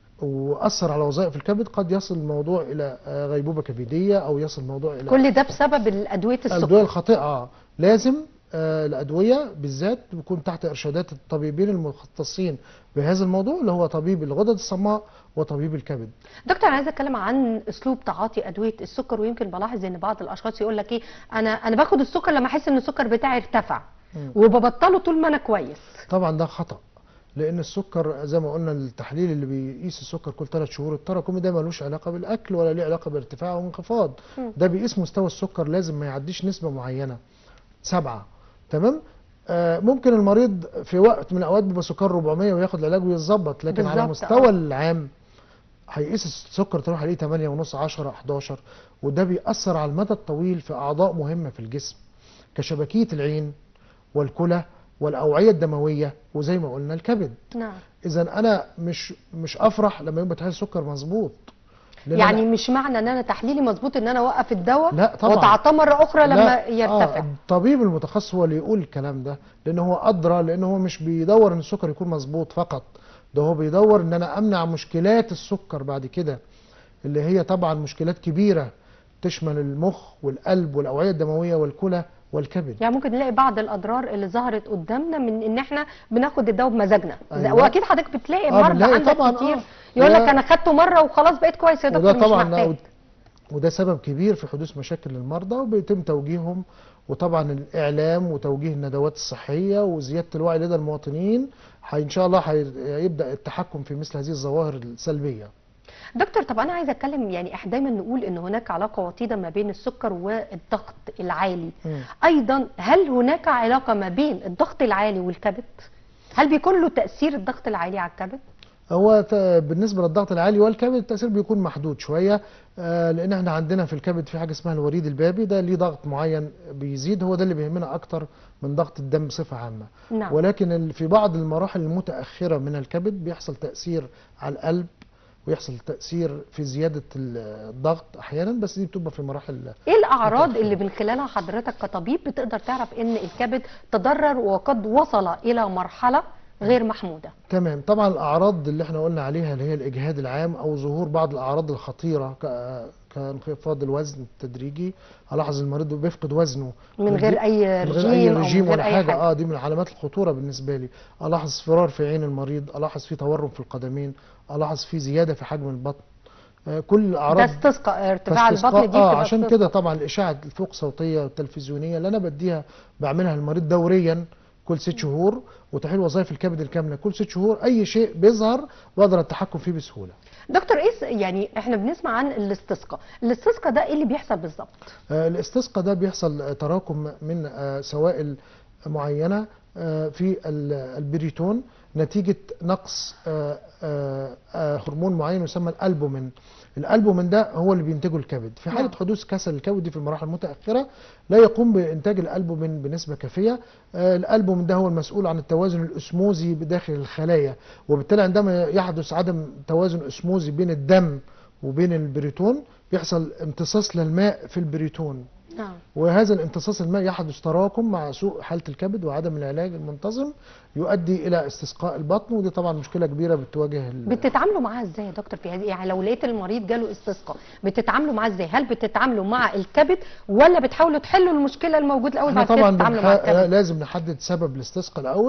واثر على وظائف الكبد قد يصل الموضوع الى آه، غيبوبه كبديه او يصل الموضوع الى كل ده بسبب ادويه الادويه السكر الخاطئه آه. لازم آه، الادويه بالذات بيكون تحت ارشادات الطبيبين المختصين بهذا الموضوع اللي هو طبيب الغدد الصماء وطبيب الكبد دكتور انا عايزه اتكلم عن اسلوب تعاطي ادويه السكر ويمكن بلاحظ ان بعض الاشخاص يقول لك ايه انا انا باخد السكر لما احس ان السكر بتاعي ارتفع مم. وببطله طول ما انا كويس طبعا ده خطا لان السكر زي ما قلنا التحليل اللي بيقيس السكر كل ثلاث شهور التراكمي ده ملوش علاقه بالاكل ولا ليه علاقه بارتفاع او انخفاض مم. ده بيقيس مستوى السكر لازم ما يعديش نسبه معينه سبعة تمام آه ممكن المريض في وقت من الاوقات بيبقى سكر 400 وياخد العلاج ويتظبط لكن على بالظبط، مستوى آه. العام هيقيس السكر تروح عليه 8 ونص 10 11 وده بيأثر على المدى الطويل في اعضاء مهمه في الجسم كشبكيه العين والكلى والاوعيه الدمويه وزي ما قلنا الكبد نعم اذا انا مش مش افرح لما يبقى تحليل السكر مظبوط لأن يعني أنا- مش معنى ان انا تحليلي مظبوط ان انا اوقف الدواء لا طبعا. واتعاطاه مره اخرى لما لا، يرتفع آه الطبيب المتخصص هو اللي يقول الكلام ده لان هو ادرى لان هو مش بيدور ان السكر يكون مظبوط فقط ده هو بيدور ان انا امنع مشكلات السكر بعد كده اللي هي طبعا مشكلات كبيره تشمل المخ والقلب والاوعيه الدمويه والكلى والكبد يعني ممكن نلاقي بعض الاضرار اللي ظهرت قدامنا من ان احنا بناخد الدواء بمزاجنا أيوة. واكيد حضرتك بتلاقي آه، مرضى بنلاقي عندك طبعاً، كتير آه. يقول لك وده- انا خدته مره وخلاص بقيت كويس يا دكتور وده مش طبعا محتاج وده سبب كبير في حدوث مشاكل للمرضى وبيتم توجيههم وطبعا الاعلام وتوجيه الندوات الصحيه وزياده الوعي لدى المواطنين حي ان شاء الله هيبدا التحكم في مثل هذه الظواهر السلبيه دكتور طب انا عايزه اتكلم يعني احنا دايما نقول ان هناك علاقه وطيده ما بين السكر والضغط العالي مم. ايضا هل هناك علاقه ما بين الضغط العالي والكبد هل بيكون له تاثير الضغط العالي على الكبد هو ت- بالنسبه للضغط العالي والكبد التاثير بيكون محدود شويه آه، لان احنا عندنا في الكبد في حاجه اسمها الوريد البابي ده ليه ضغط معين بيزيد هو ده اللي بيهمنا اكتر من ضغط الدم بصفه عامه نعم ولكن ال- في بعض المراحل المتأخرة من الكبد بيحصل تأثير على القلب ويحصل تأثير في زيادة ال- الضغط أحيانا بس دي بتبقى في مراحل ايه الاعراض متأخرة. اللي من خلالها حضرتك كطبيب بتقدر تعرف ان الكبد تضرر وقد وصل الى مرحله غير محموده تمام طبعا الاعراض اللي احنا قلنا عليها اللي هي الاجهاد العام او ظهور بعض الاعراض الخطيره ك- كانخفاض الوزن التدريجي الاحظ المريض بيفقد وزنه من غير اي من غير اي رجيم, رجيم او من ولا غير اي حاجه حاجه اه دي من علامات الخطوره بالنسبه لي الاحظ اصفرار في عين المريض الاحظ في تورم في القدمين الاحظ في زياده في حجم البطن آه كل ده اعراض استسقاء ارتفاع فاستسقاء- البطن دي اه بتبقى عشان استسقاء. كده طبعا الاشعه الفوق صوتيه والتلفزيونيه اللي انا بديها بعملها للمريض دوريا كل ست شهور وتحليل وظائف الكبد الكامله كل ست شهور اي شيء بيظهر بقدر التحكم فيه بسهوله دكتور ايه س- يعني احنا بنسمع عن الاستسقاء الاستسقاء ده ايه اللي بيحصل بالظبط آه، الاستسقاء ده بيحصل آه، تراكم من آه، سوائل معينة آه، في ال- البريتون نتيجة نقص آه، آه، آه، هرمون معين يسمى الألبومين الألبومين ده هو اللي بينتجه الكبد في حالة نعم. حدوث كسل الكبدي في المراحل المتأخرة لا يقوم بإنتاج الألبومين بنسبة كافية آه، الألبومين ده هو المسؤول عن التوازن الأسموزي بداخل الخلايا وبالتالي عندما يحدث عدم توازن أسموزي بين الدم وبين البريتون بيحصل امتصاص للماء في البريتون نعم وهذا الامتصاص الماء يحدث تراكم مع سوء حالة الكبد وعدم العلاج المنتظم يؤدي إلى استسقاء البطن ودي طبعا مشكلة كبيرة بتواجه ال- بتتعاملوا معاها ازاي يا دكتور في هذه يعني لو لقيت المريض جاله استسقاء بتتعاملوا معاه ازاي هل بتتعاملوا مع الكبد ولا بتحاولوا تحلوا المشكله الموجوده الاول احنا بعد كده طبعا تتعاملوا مع بنح... الكبد لازم نحدد سبب الاستسقاء الأول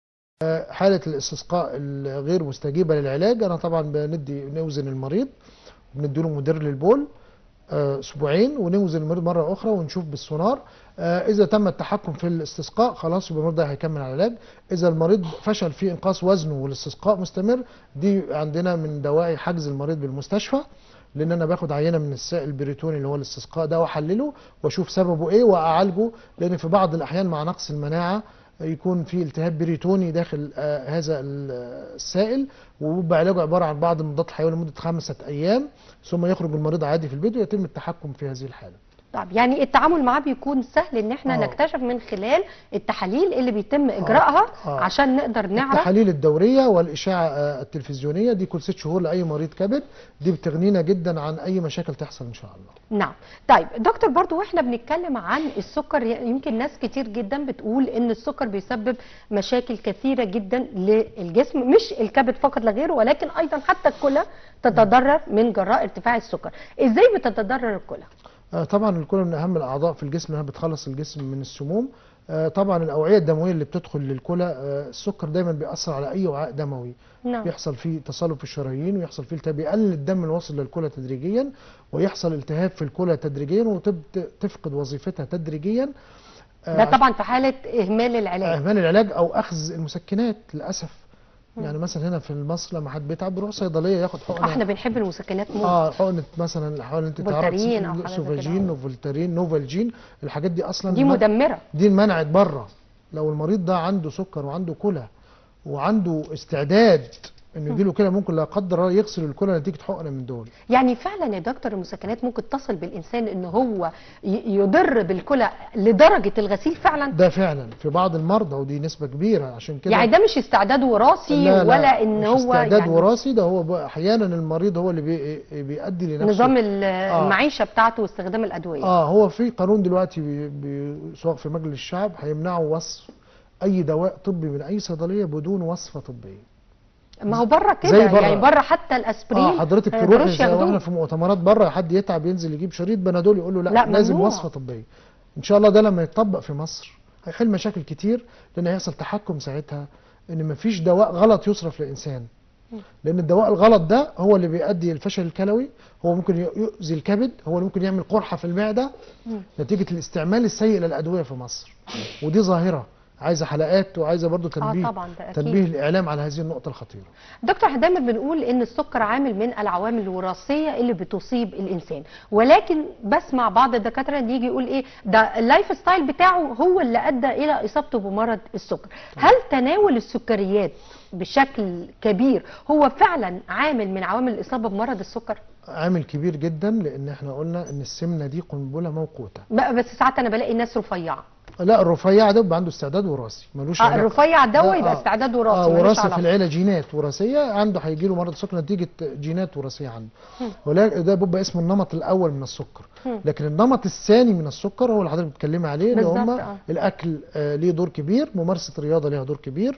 آه، حالة الاستسقاء الغير مستجيبة للعلاج أنا طبعا بندي نوزن المريض بنديله مدير للبول آه، اسبوعين ونوزن المريض مره اخرى ونشوف بالسونار آه، اذا تم التحكم في الاستسقاء خلاص يبقى المريض ده هيكمل على العلاج اذا المريض فشل في انقاص وزنه والاستسقاء مستمر دي عندنا من دواعي حجز المريض بالمستشفى لان انا باخد عينه من السائل البريتوني اللي هو الاستسقاء ده واحلله واشوف سببه ايه واعالجه لان في بعض الاحيان مع نقص المناعه يكون في التهاب بريتوني داخل آه، هذا ال- السائل وبيبقى علاجه عباره عن بعض المضادات الحيويه لمده خمسه ايام ثم يخرج المريض عادي في البيت ويتم التحكم في هذه الحاله. طب يعني التعامل معاه بيكون سهل ان احنا آه. نكتشف من خلال التحاليل اللي بيتم اجراءها آه. عشان نقدر نعرف التحاليل الدوريه والاشعه آه، التلفزيونيه دي كل ست شهور لاي مريض كبد دي بتغنينا جدا عن اي مشاكل تحصل ان شاء الله. نعم طيب دكتور برضو واحنا بنتكلم عن السكر يمكن ناس كتير جدا بتقول ان السكر بيسبب مشاكل كثيرة جدا للجسم مش الكبد فقط لا غيره ولكن ايضا حتى الكلى تتضرر من جراء ارتفاع السكر ازاي بتتضرر الكلى آه، طبعا الكلى من اهم الاعضاء في الجسم انها بتخلص الجسم من السموم آه، طبعا الاوعيه الدمويه اللي بتدخل للكلى آه، السكر دايما بيأثر على اي وعاء دموي نعم بيحصل فيه تصلب في الشرايين ويحصل فيه التهاب يقلل الدم الواصل للكلى تدريجيا ويحصل التهاب في الكلى تدريجيا وتفقد وظيفتها تدريجيا آه، ده طبعا في حالة اهمال العلاج اهمال العلاج او اخذ المسكنات للاسف يعني مثلا هنا في مصر لما حد بيتعب بيروح صيدليه ياخد حقنه احنا بنحب المسكنات موت اه حقنه مثلا حقنه انت فولتارين أو حاجة زي كده. سوفاجين نوفولتارين نوفالجين الحاجات دي اصلا دي ما- مدمرة دي منعت بره لو المريض ده عنده سكر وعنده كلى وعنده استعداد انه يجيله كده ممكن لا قدر الله يغسل الكلى نتيجه حقنه من دول يعني فعلا يا دكتور المسكنات ممكن تصل بالانسان ان هو ي- يضر بالكلى لدرجة الغسيل فعلا ده فعلا في بعض المرضى ودي نسبه كبيره عشان كده يعني ده مش استعداد وراثي لا لا ولا ان مش هو استعداد يعني وراثي ده هو بقى احيانا المريض هو اللي بي بيؤدي لنفسه نظام ال- المعيشه بتاعته واستخدام الادويه اه هو في قانون دلوقتي بي- بي- سواء في مجلس الشعب هيمنعوا وصف اي دواء طبي من اي صيدليه بدون وصفه طبيه ما هو بره زي كده بره. يعني بره حتى الاسبرين اه حضرتك ما تروح يقدروش زي ياخدوه. واحنا في مؤتمرات بره حد يتعب ينزل يجيب شريط بنادول يقول له لا, لا، لازم ممنوع. وصفه طبيه ان شاء الله ده لما يتطبق في مصر هيحل مشاكل كتير لان هيحصل تحكم ساعتها ان مفيش دواء غلط يصرف للانسان لان الدواء الغلط ده هو اللي بيؤدي الفشل الكلوي هو ممكن يؤذي الكبد هو اللي ممكن يعمل قرحه في المعده نتيجه الاستعمال السيء للادويه في مصر ودي ظاهره عايزه حلقات وعايزه برضو تنبيه طبعاً، ده أكيد. تنبيه الاعلام على هذه النقطه الخطيره دكتور احنا دايما بنقول ان السكر عامل من العوامل الوراثيه اللي بتصيب الانسان ولكن بسمع بعض الدكاتره اللي يجي يقول ايه ده اللايف ستايل بتاعه هو اللي ادى الى اصابته بمرض السكر هل تناول السكريات بشكل كبير هو فعلا عامل من عوامل الاصابه بمرض السكر عامل كبير جدا لان احنا قلنا ان السمنه دي قنبله موقوته بقى بس ساعات انا بلاقي ناس رفيعه لا الرفيع ده بيبقى عنده استعداد وراثي ملوش اه علاقة. الرفيع ده ده يبقى آه. استعداد اه وراثي ملوش وراثه في علاقة. العيله جينات وراثيه عنده هيجي له مرض السكر نتيجه جينات وراثيه عنده ولكن ده بيبقى اسمه النمط الاول من السكر لكن النمط الثاني من السكر هو اللي حضرتك بتتكلمي عليه اللي بالظبط، هم آه. الاكل آه ليه دور كبير ممارسه الرياضه ليها دور كبير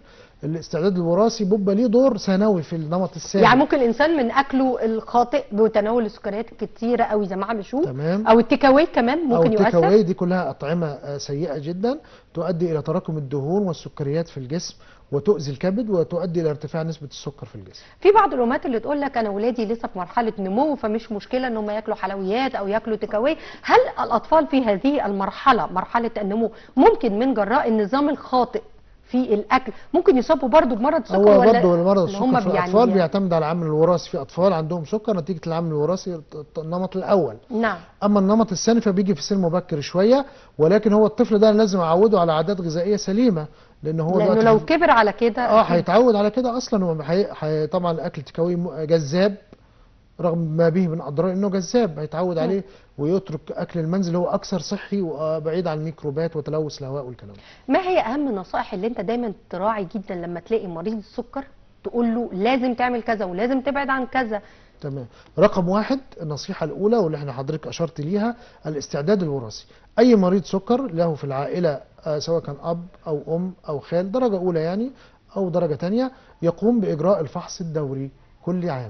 الاستعداد الوراثي بيبقى ليه دور ثانوي في النمط السابق يعني ممكن الانسان من اكله الخاطئ بتناول السكريات الكتيره قوي زي ما عم بشوف تمام او التيك أواي كمان او ممكن التيك يؤثر أواي دي كلها اطعمه آه، سيئه جدا تؤدي الى تراكم الدهون والسكريات في الجسم وتؤذي الكبد وتؤدي الى ارتفاع نسبه السكر في الجسم في بعض الامهات اللي تقول لك انا ولادي لسه في مرحله نمو فمش مشكله ان هم ياكلوا حلويات او ياكلوا تيك أواي هل الاطفال في هذه المرحله مرحله النمو ممكن من جراء النظام الخاطئ في الاكل ممكن يصابوا برضو بمرض السكر هو ولا برضه مرض اللي هم السكر في يعني- الاطفال بيعتمد على العامل الوراثي في اطفال عندهم سكر نتيجه العامل الوراثي النمط الاول نعم اما النمط الثاني فبيجي في سن مبكر شويه ولكن هو الطفل ده لازم اعوده على عادات غذائيه سليمه لان هو لانه دلوقتي لو كبر على كده اه أكيد. هيتعود على كده اصلا هو حي... حي... طبعا الاكل التكاوي م- جذاب رغم ما به من اضرار انه جذاب هيتعود عليه ويترك اكل المنزل هو اكثر صحي وبعيد عن الميكروبات وتلوث الهواء والكلام ده. ما هي اهم النصائح اللي انت دايما تراعي جدا لما تلاقي مريض السكر تقول له لازم تعمل كذا ولازم تبعد عن كذا تمام رقم واحد النصيحة الأولى واللي احنا حضرتك أشرت ليها الاستعداد الوراثي أي مريض سكر له في العائلة آه، سواء كان أب أو أم أو خال درجة أولى يعني أو درجة تانية يقوم بإجراء الفحص الدوري كل عام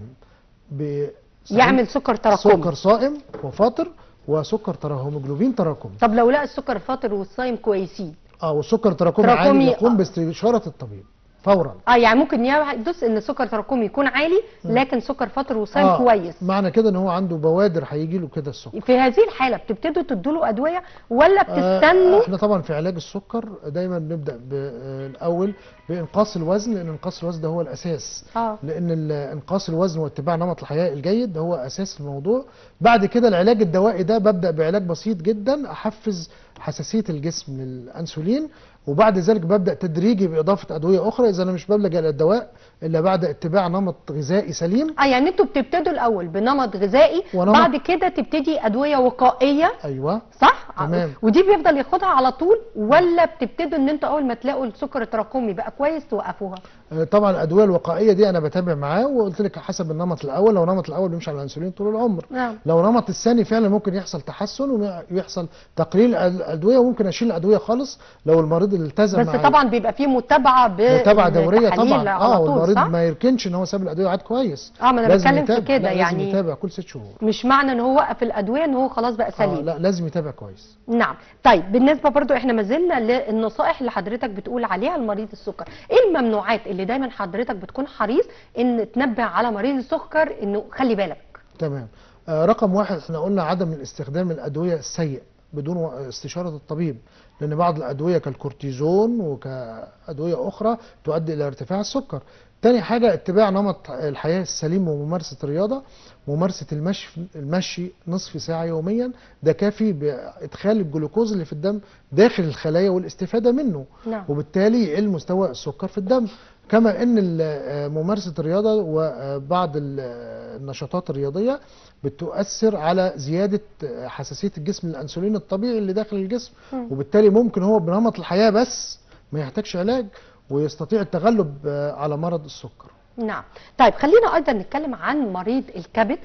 ب- يعمل سكر تراكمي سكر صائم وفاطر وسكر تراهيموجلوبين تراكمي طب لو لقى السكر الفاطر والصايم كويسين اه والسكر تراكمي تراكمي، عالي يقوم آه. باستشارة الطبيب فورا اه يعني ممكن يحدث ان السكر التراكمي يكون عالي لكن سكر فاطر وصايم آه، كويس معنى كده ان هو عنده بوادر هيجي له كده السكر في هذه الحاله بتبتدوا تدوا له ادويه ولا آه، بتستنوا احنا طبعا في علاج السكر دايما بنبدا بالاول بانقاص الوزن لان انقاص الوزن ده هو الاساس اه لان ال- انقاص الوزن واتباع نمط الحياه الجيد ده هو اساس الموضوع بعد كده العلاج الدوائي ده ببدا بعلاج بسيط جدا احفز حساسيه الجسم للانسولين وبعد ذلك ببدا تدريجي باضافه ادويه اخرى اذا انا مش بلجا الى الدواء الا بعد اتباع نمط غذائي سليم اه يعني انتوا بتبتدوا الاول بنمط غذائي ونمط- بعد كده تبتدي ادويه وقائيه ايوه صح تمام. ودي بيفضل ياخدها على طول ولا بتبتدوا ان انتوا اول ما تلاقوا السكر التراكمي بقى كويس توقفوها آه، طبعا الادويه الوقائيه دي انا بتابع معاه وقلت لك حسب النمط الاول لو نمط الاول بيمشي على الانسولين طول العمر نعم لو نمط الثاني فعلا ممكن يحصل تحسن ويحصل تقليل الادويه وممكن اشيل الادويه خالص لو المريض التزم بس معايا. طبعا بيبقى فيه متابعه ب متابعه دوريه بالتحاليل طبعا على اه طول والمريض صح؟ ما يركنش ان هو ساب الادويه عاد كويس اه ما انا لازم بتكلم في يتابع. كده لا، لازم يعني يتابع كل ست شهور مش معنى ان هو وقف الادويه ان هو خلاص بقى آه سليم لا لازم يتابع كويس نعم طيب بالنسبه برضو احنا ما زلنا للنصائح اللي حضرتك بتقول عليها لمريض السكر ايه الممنوعات اللي دايما حضرتك بتكون حريص ان تنبه على مريض السكر انه خلي بالك تمام آه رقم واحد احنا قلنا عدم الاستخدام الادويه السيء بدون و- استشاره الطبيب لان بعض الادويه كالكورتيزون وكادويه اخرى تؤدي الى ارتفاع السكر تاني حاجة اتباع نمط الحياة السليم وممارسة الرياضة ممارسة المشي المشي نصف ساعة يوميا ده كافي بإدخال الجلوكوز اللي في الدم داخل الخلايا والاستفادة منه نعم وبالتالي يقل مستوى السكر في الدم كما ان ال- ممارسه الرياضه وبعض ال- النشاطات الرياضيه بتؤثر على زياده حساسيه الجسم للانسولين الطبيعي اللي داخل الجسم مم. وبالتالي ممكن هو بنمط الحياه بس ما يحتاجش علاج ويستطيع التغلب على مرض السكر نعم طيب خلينا ايضا نتكلم عن مريض الكبد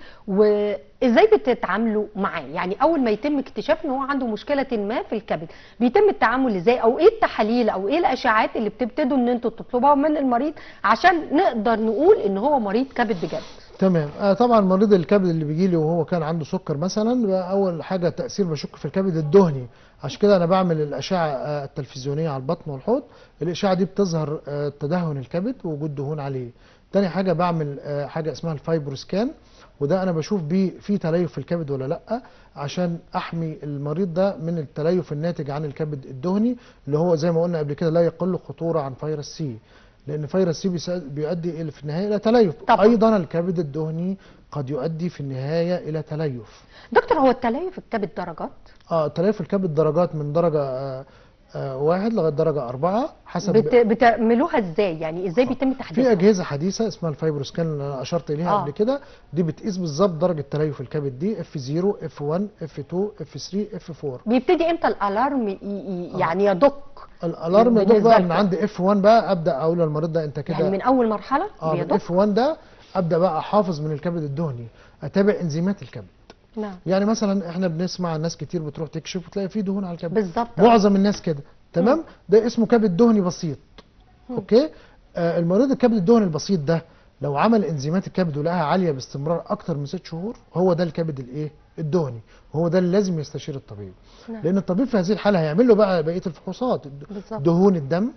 وازاي بتتعاملوا معاه يعني اول ما يتم اكتشاف ان هو عنده مشكله ما في الكبد بيتم التعامل ازاي او ايه التحاليل او ايه الاشعاعات اللي بتبتدوا ان انتوا تطلبوها من المريض عشان نقدر نقول ان هو مريض كبد بجد تمام آه طبعا مريض الكبد اللي بيجي لي وهو كان عنده سكر مثلا بقى اول حاجه تاثير بشك في الكبد الدهني عشان كده انا بعمل الاشعه آه التلفزيونيه على البطن والحوض الاشعه دي بتظهر آه تدهن الكبد ووجود دهون عليه تاني حاجه بعمل آه حاجه اسمها الفايبروسكان وده انا بشوف بيه في تليف في الكبد ولا لا عشان احمي المريض ده من التليف الناتج عن الكبد الدهني اللي هو زي ما قلنا قبل كده لا يقل خطوره عن فيروس سي لان فيروس سي بيسا- بيؤدي الى في النهايه الى تليف طبعاً. ايضا الكبد الدهني قد يؤدي في النهايه الى تليف دكتور هو التليف في الكبد درجات اه تليف الكبد درجات من درجه آه آه واحد لغايه درجه اربعه حسب بت... بتعملوها ازاي يعني ازاي بيتم في تحديدها اجهزه حديثه اسمها الفايبروسكان اللي انا اشرت اليها آه. قبل كده دي بتقيس بالظبط درجه تليف الكبد دي اف 0 اف 1 اف 2 اف 3 اف 4 بيبتدي امتى الالارم ي... ي... يعني يدق الالارم يدق بالنسبة بقى لكم. من عند اف 1 بقى ابدا اقول للمريض ده انت يعني كده من اول مرحله اه من بيدق اف 1 ده ابدا بقى احافظ من الكبد الدهني اتابع انزيمات الكبد نعم يعني مثلا احنا بنسمع ناس كتير بتروح تكشف وتلاقي فيه دهون على الكبد بالظبط معظم الناس كده تمام ده اسمه كبد دهني بسيط مم. اوكي آه، المريض الكبد الدهني البسيط ده لو عمل انزيمات الكبد ولقاها عاليه باستمرار اكتر من ست شهور هو ده الكبد الايه الدهني وهو ده اللي لازم يستشير الطبيب نعم. لان الطبيب في هذه الحاله هيعمل له بقى بقيه الفحوصات بالظبط. دهون الدم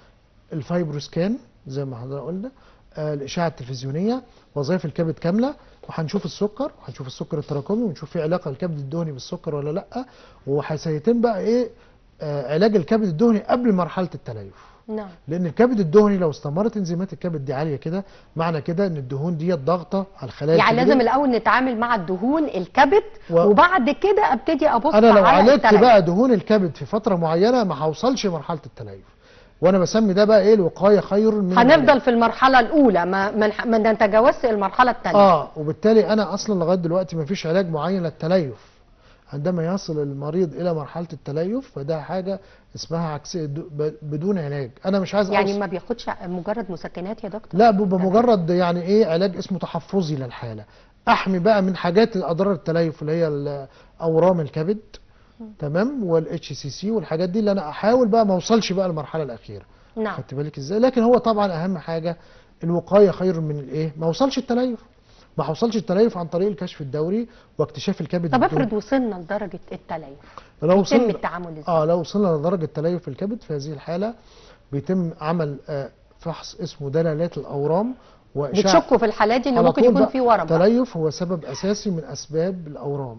الفايبروسكان زي ما حضرتك قلنا آه، الاشعه التلفزيونيه وظائف الكبد كامله وهنشوف السكر وهنشوف السكر التراكمي ونشوف في علاقه الكبد الدهني بالسكر ولا لا وهيتم بقى ايه آه، علاج الكبد الدهني قبل مرحله التليف نعم لان الكبد الدهني لو استمرت انزيمات الكبد دي عاليه كده معنى كده ان الدهون دي ضاغطه على الخلايا يعني الكبدية. لازم الاول نتعامل مع الدهون الكبد و- وبعد كده ابتدي ابص انا لو على عالجت التليف. بقى دهون الكبد في فتره معينه ما هوصلش مرحله التليف وانا بسمي ده بقى ايه الوقايه خير من العلاج. هنفضل في المرحله الاولى ما ما نح- ما نتجاوزش المرحله الثانيه اه وبالتالي انا اصلا لغايه دلوقتي ما فيش علاج معين للتليف عندما يصل المريض الى مرحله التليف فده حاجه اسمها عكسيه د- ب- بدون علاج انا مش عايز يعني أوصل. ما بياخدش مجرد مسكنات يا دكتور لا بيبقى مجرد يعني ايه علاج اسمه تحفظي للحاله احمي بقى من حاجات اضرار التليف اللي هي ال- اورام الكبد تمام والاتش سي سي والحاجات دي اللي انا احاول بقى ما اوصلش بقى للمرحله الاخيره نعم خدت بالك ازاي لكن هو طبعا اهم حاجه الوقايه خير من الايه ما اوصلش التليف ما حصلش التليف عن طريق الكشف الدوري واكتشاف الكبد طب الدهني. افرض وصلنا لدرجه التليف لو يتم وصلنا التعامل ازاي اه لو وصلنا لدرجه تليف في الكبد في هذه الحاله بيتم عمل آه فحص اسمه دلالات الاورام واشعه بتشكوا في الحالات دي ان على ممكن طول يكون بقى في ورم بقى. التليف هو سبب اساسي من اسباب الاورام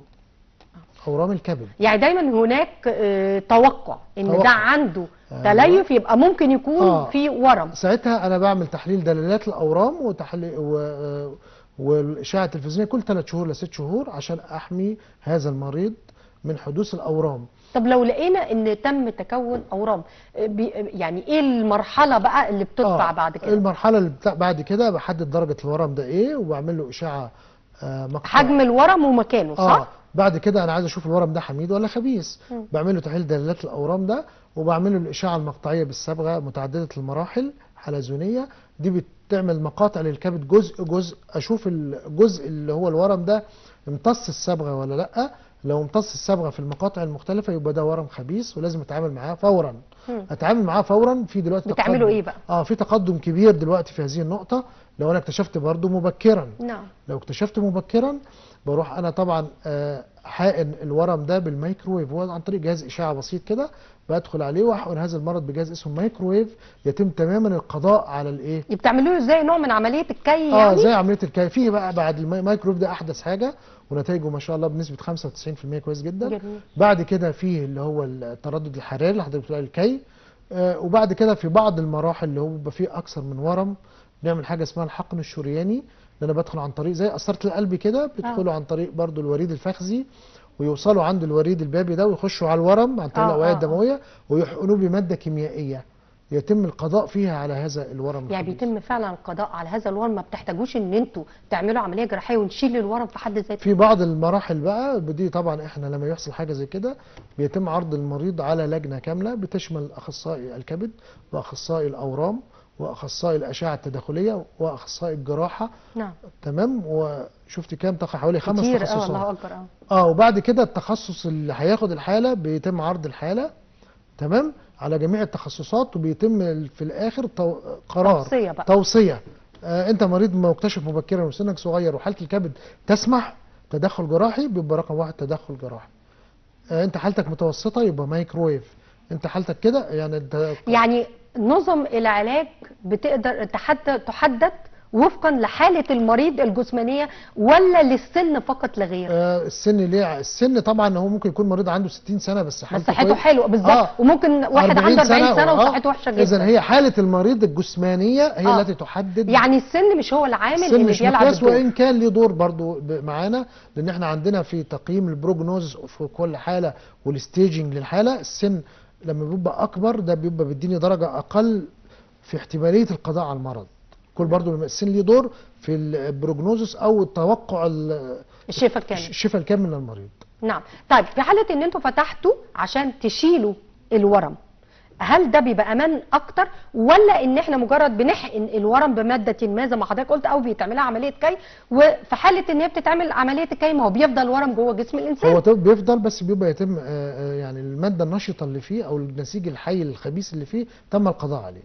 اورام الكبد يعني دايما هناك آه، توقع ان توقع. ده عنده أيوة. تليف يبقى ممكن يكون آه. في ورم ساعتها انا بعمل تحليل دلالات الاورام وتحليل و... آه، والاشعه التلفزيونيه كل 3 شهور لست شهور عشان احمي هذا المريض من حدوث الاورام طب لو لقينا ان تم تكون اورام آه، بي- يعني ايه المرحله بقى اللي بتطلع آه، بعد كده المرحله اللي بتاع بعد كده بحدد درجه الورم ده ايه وبعمل له اشعه آه مقطع حجم الورم ومكانه صح اه بعد كده انا عايز اشوف الورم ده حميد ولا خبيث مم. بعمل له تحليل دلالات الاورام ده وبعمل له الاشعه المقطعيه بالصبغه متعدده المراحل حلزونيه دي بتعمل مقاطع للكبد جزء جزء اشوف الجزء اللي هو الورم ده امتص الصبغه ولا لا لو امتص الصبغه في المقاطع المختلفه يبقى ده ورم خبيث ولازم اتعامل معاه فورا مم. اتعامل معاه فورا في دلوقتي بتعملوا تقدم. ايه بقى؟ اه في تقدم كبير دلوقتي في هذه النقطه لو انا اكتشفت برضه مبكرا نعم لو اكتشفت مبكرا بروح انا طبعا آه، حقن الورم ده بالميكروويف هو عن طريق جهاز اشعه بسيط كده بدخل عليه واحقن هذا المرض بجهاز اسمه مايكروويف يتم تماما القضاء على الايه بتعملوا له ازاي نوع من عمليه الكي اه يعني زي عمليه الكي فيه بقى بعد الميكروويف ده احدث حاجه ونتائجه ما شاء الله بنسبه 95% كويس جدا جميل. بعد كده فيه اللي هو التردد الحراري اللي حضرتك بتقول عليه الكي آه وبعد كده في بعض المراحل اللي هو بيبقى فيه اكثر من ورم نعمل حاجه اسمها الحقن الشرياني اللي انا بدخل عن طريق زي قسطره القلب كده بيدخلوا عن طريق برضو الوريد الفخذي ويوصلوا عند الوريد البابي ده ويخشوا على الورم عن طريق آه، الاوعيه آه، آه. الدمويه ويحقنوه بماده كيميائيه يتم القضاء فيها على هذا الورم يعني الخبيث. بيتم فعلا القضاء على هذا الورم ما بتحتاجوش ان انتوا تعملوا عمليه جراحيه ونشيل الورم في حد ذاته في بعض المراحل بقى بدي طبعا احنا لما يحصل حاجه زي كده بيتم عرض المريض على لجنه كامله بتشمل اخصائي الكبد واخصائي الاورام واخصائي الاشعه التداخليه واخصائي الجراحه نعم تمام وشفت كام تقع حوالي خمس كتير اه تخصصات الله اكبر اه اه وبعد كده التخصص اللي هياخد الحاله بيتم عرض الحاله تمام على جميع التخصصات وبيتم ال- في الاخر تو... قرار توصية بقى. توصيه آه انت مريض مكتشف مبكرا وسنك صغير وحاله الكبد تسمح تدخل جراحي بيبقى رقم واحد تدخل جراحي آه انت حالتك متوسطه يبقى مايكرويف انت حالتك كده يعني انت يعني نظم العلاج بتقدر تحدد تحدد وفقا لحاله المريض الجسمانيه ولا للسن فقط لا غير آه السن ليه السن طبعا هو ممكن يكون مريض عنده 60 سنه بس بس حالته صحته كويس. حلوه بالظبط آه. وممكن واحد عنده 40 سنه وصحته وحشه اذا جدا هي حاله المريض الجسمانيه هي آه. التي تحدد يعني السن مش هو العامل السن اللي مش بيلعب مقياس الدور وان كان ليه دور برضو ب- معانا لان احنا عندنا في تقييم البروجنوز في كل حاله والستيجنج للحاله السن لما بيبقى اكبر ده بيبقى بيديني درجه اقل في احتماليه القضاء على المرض كل برضو لما السن ليه دور في البروجنوزس او التوقع ال- الشفاء الكامل الشفاء الكامل للمريض نعم طيب في حاله ان انتوا فتحتوا عشان تشيلوا الورم هل ده بيبقى امان اكتر ولا ان احنا مجرد بنحقن الورم بماده ما زي ما حضرتك قلت او بيتعملها عمليه كي وفي حاله ان هي بتتعمل عمليه الكي ما هو بيفضل الورم جوه جسم الانسان هو طب بيفضل بس بيبقى يتم آه، آه، يعني الماده النشطه اللي فيه او النسيج الحي الخبيث اللي فيه تم القضاء عليه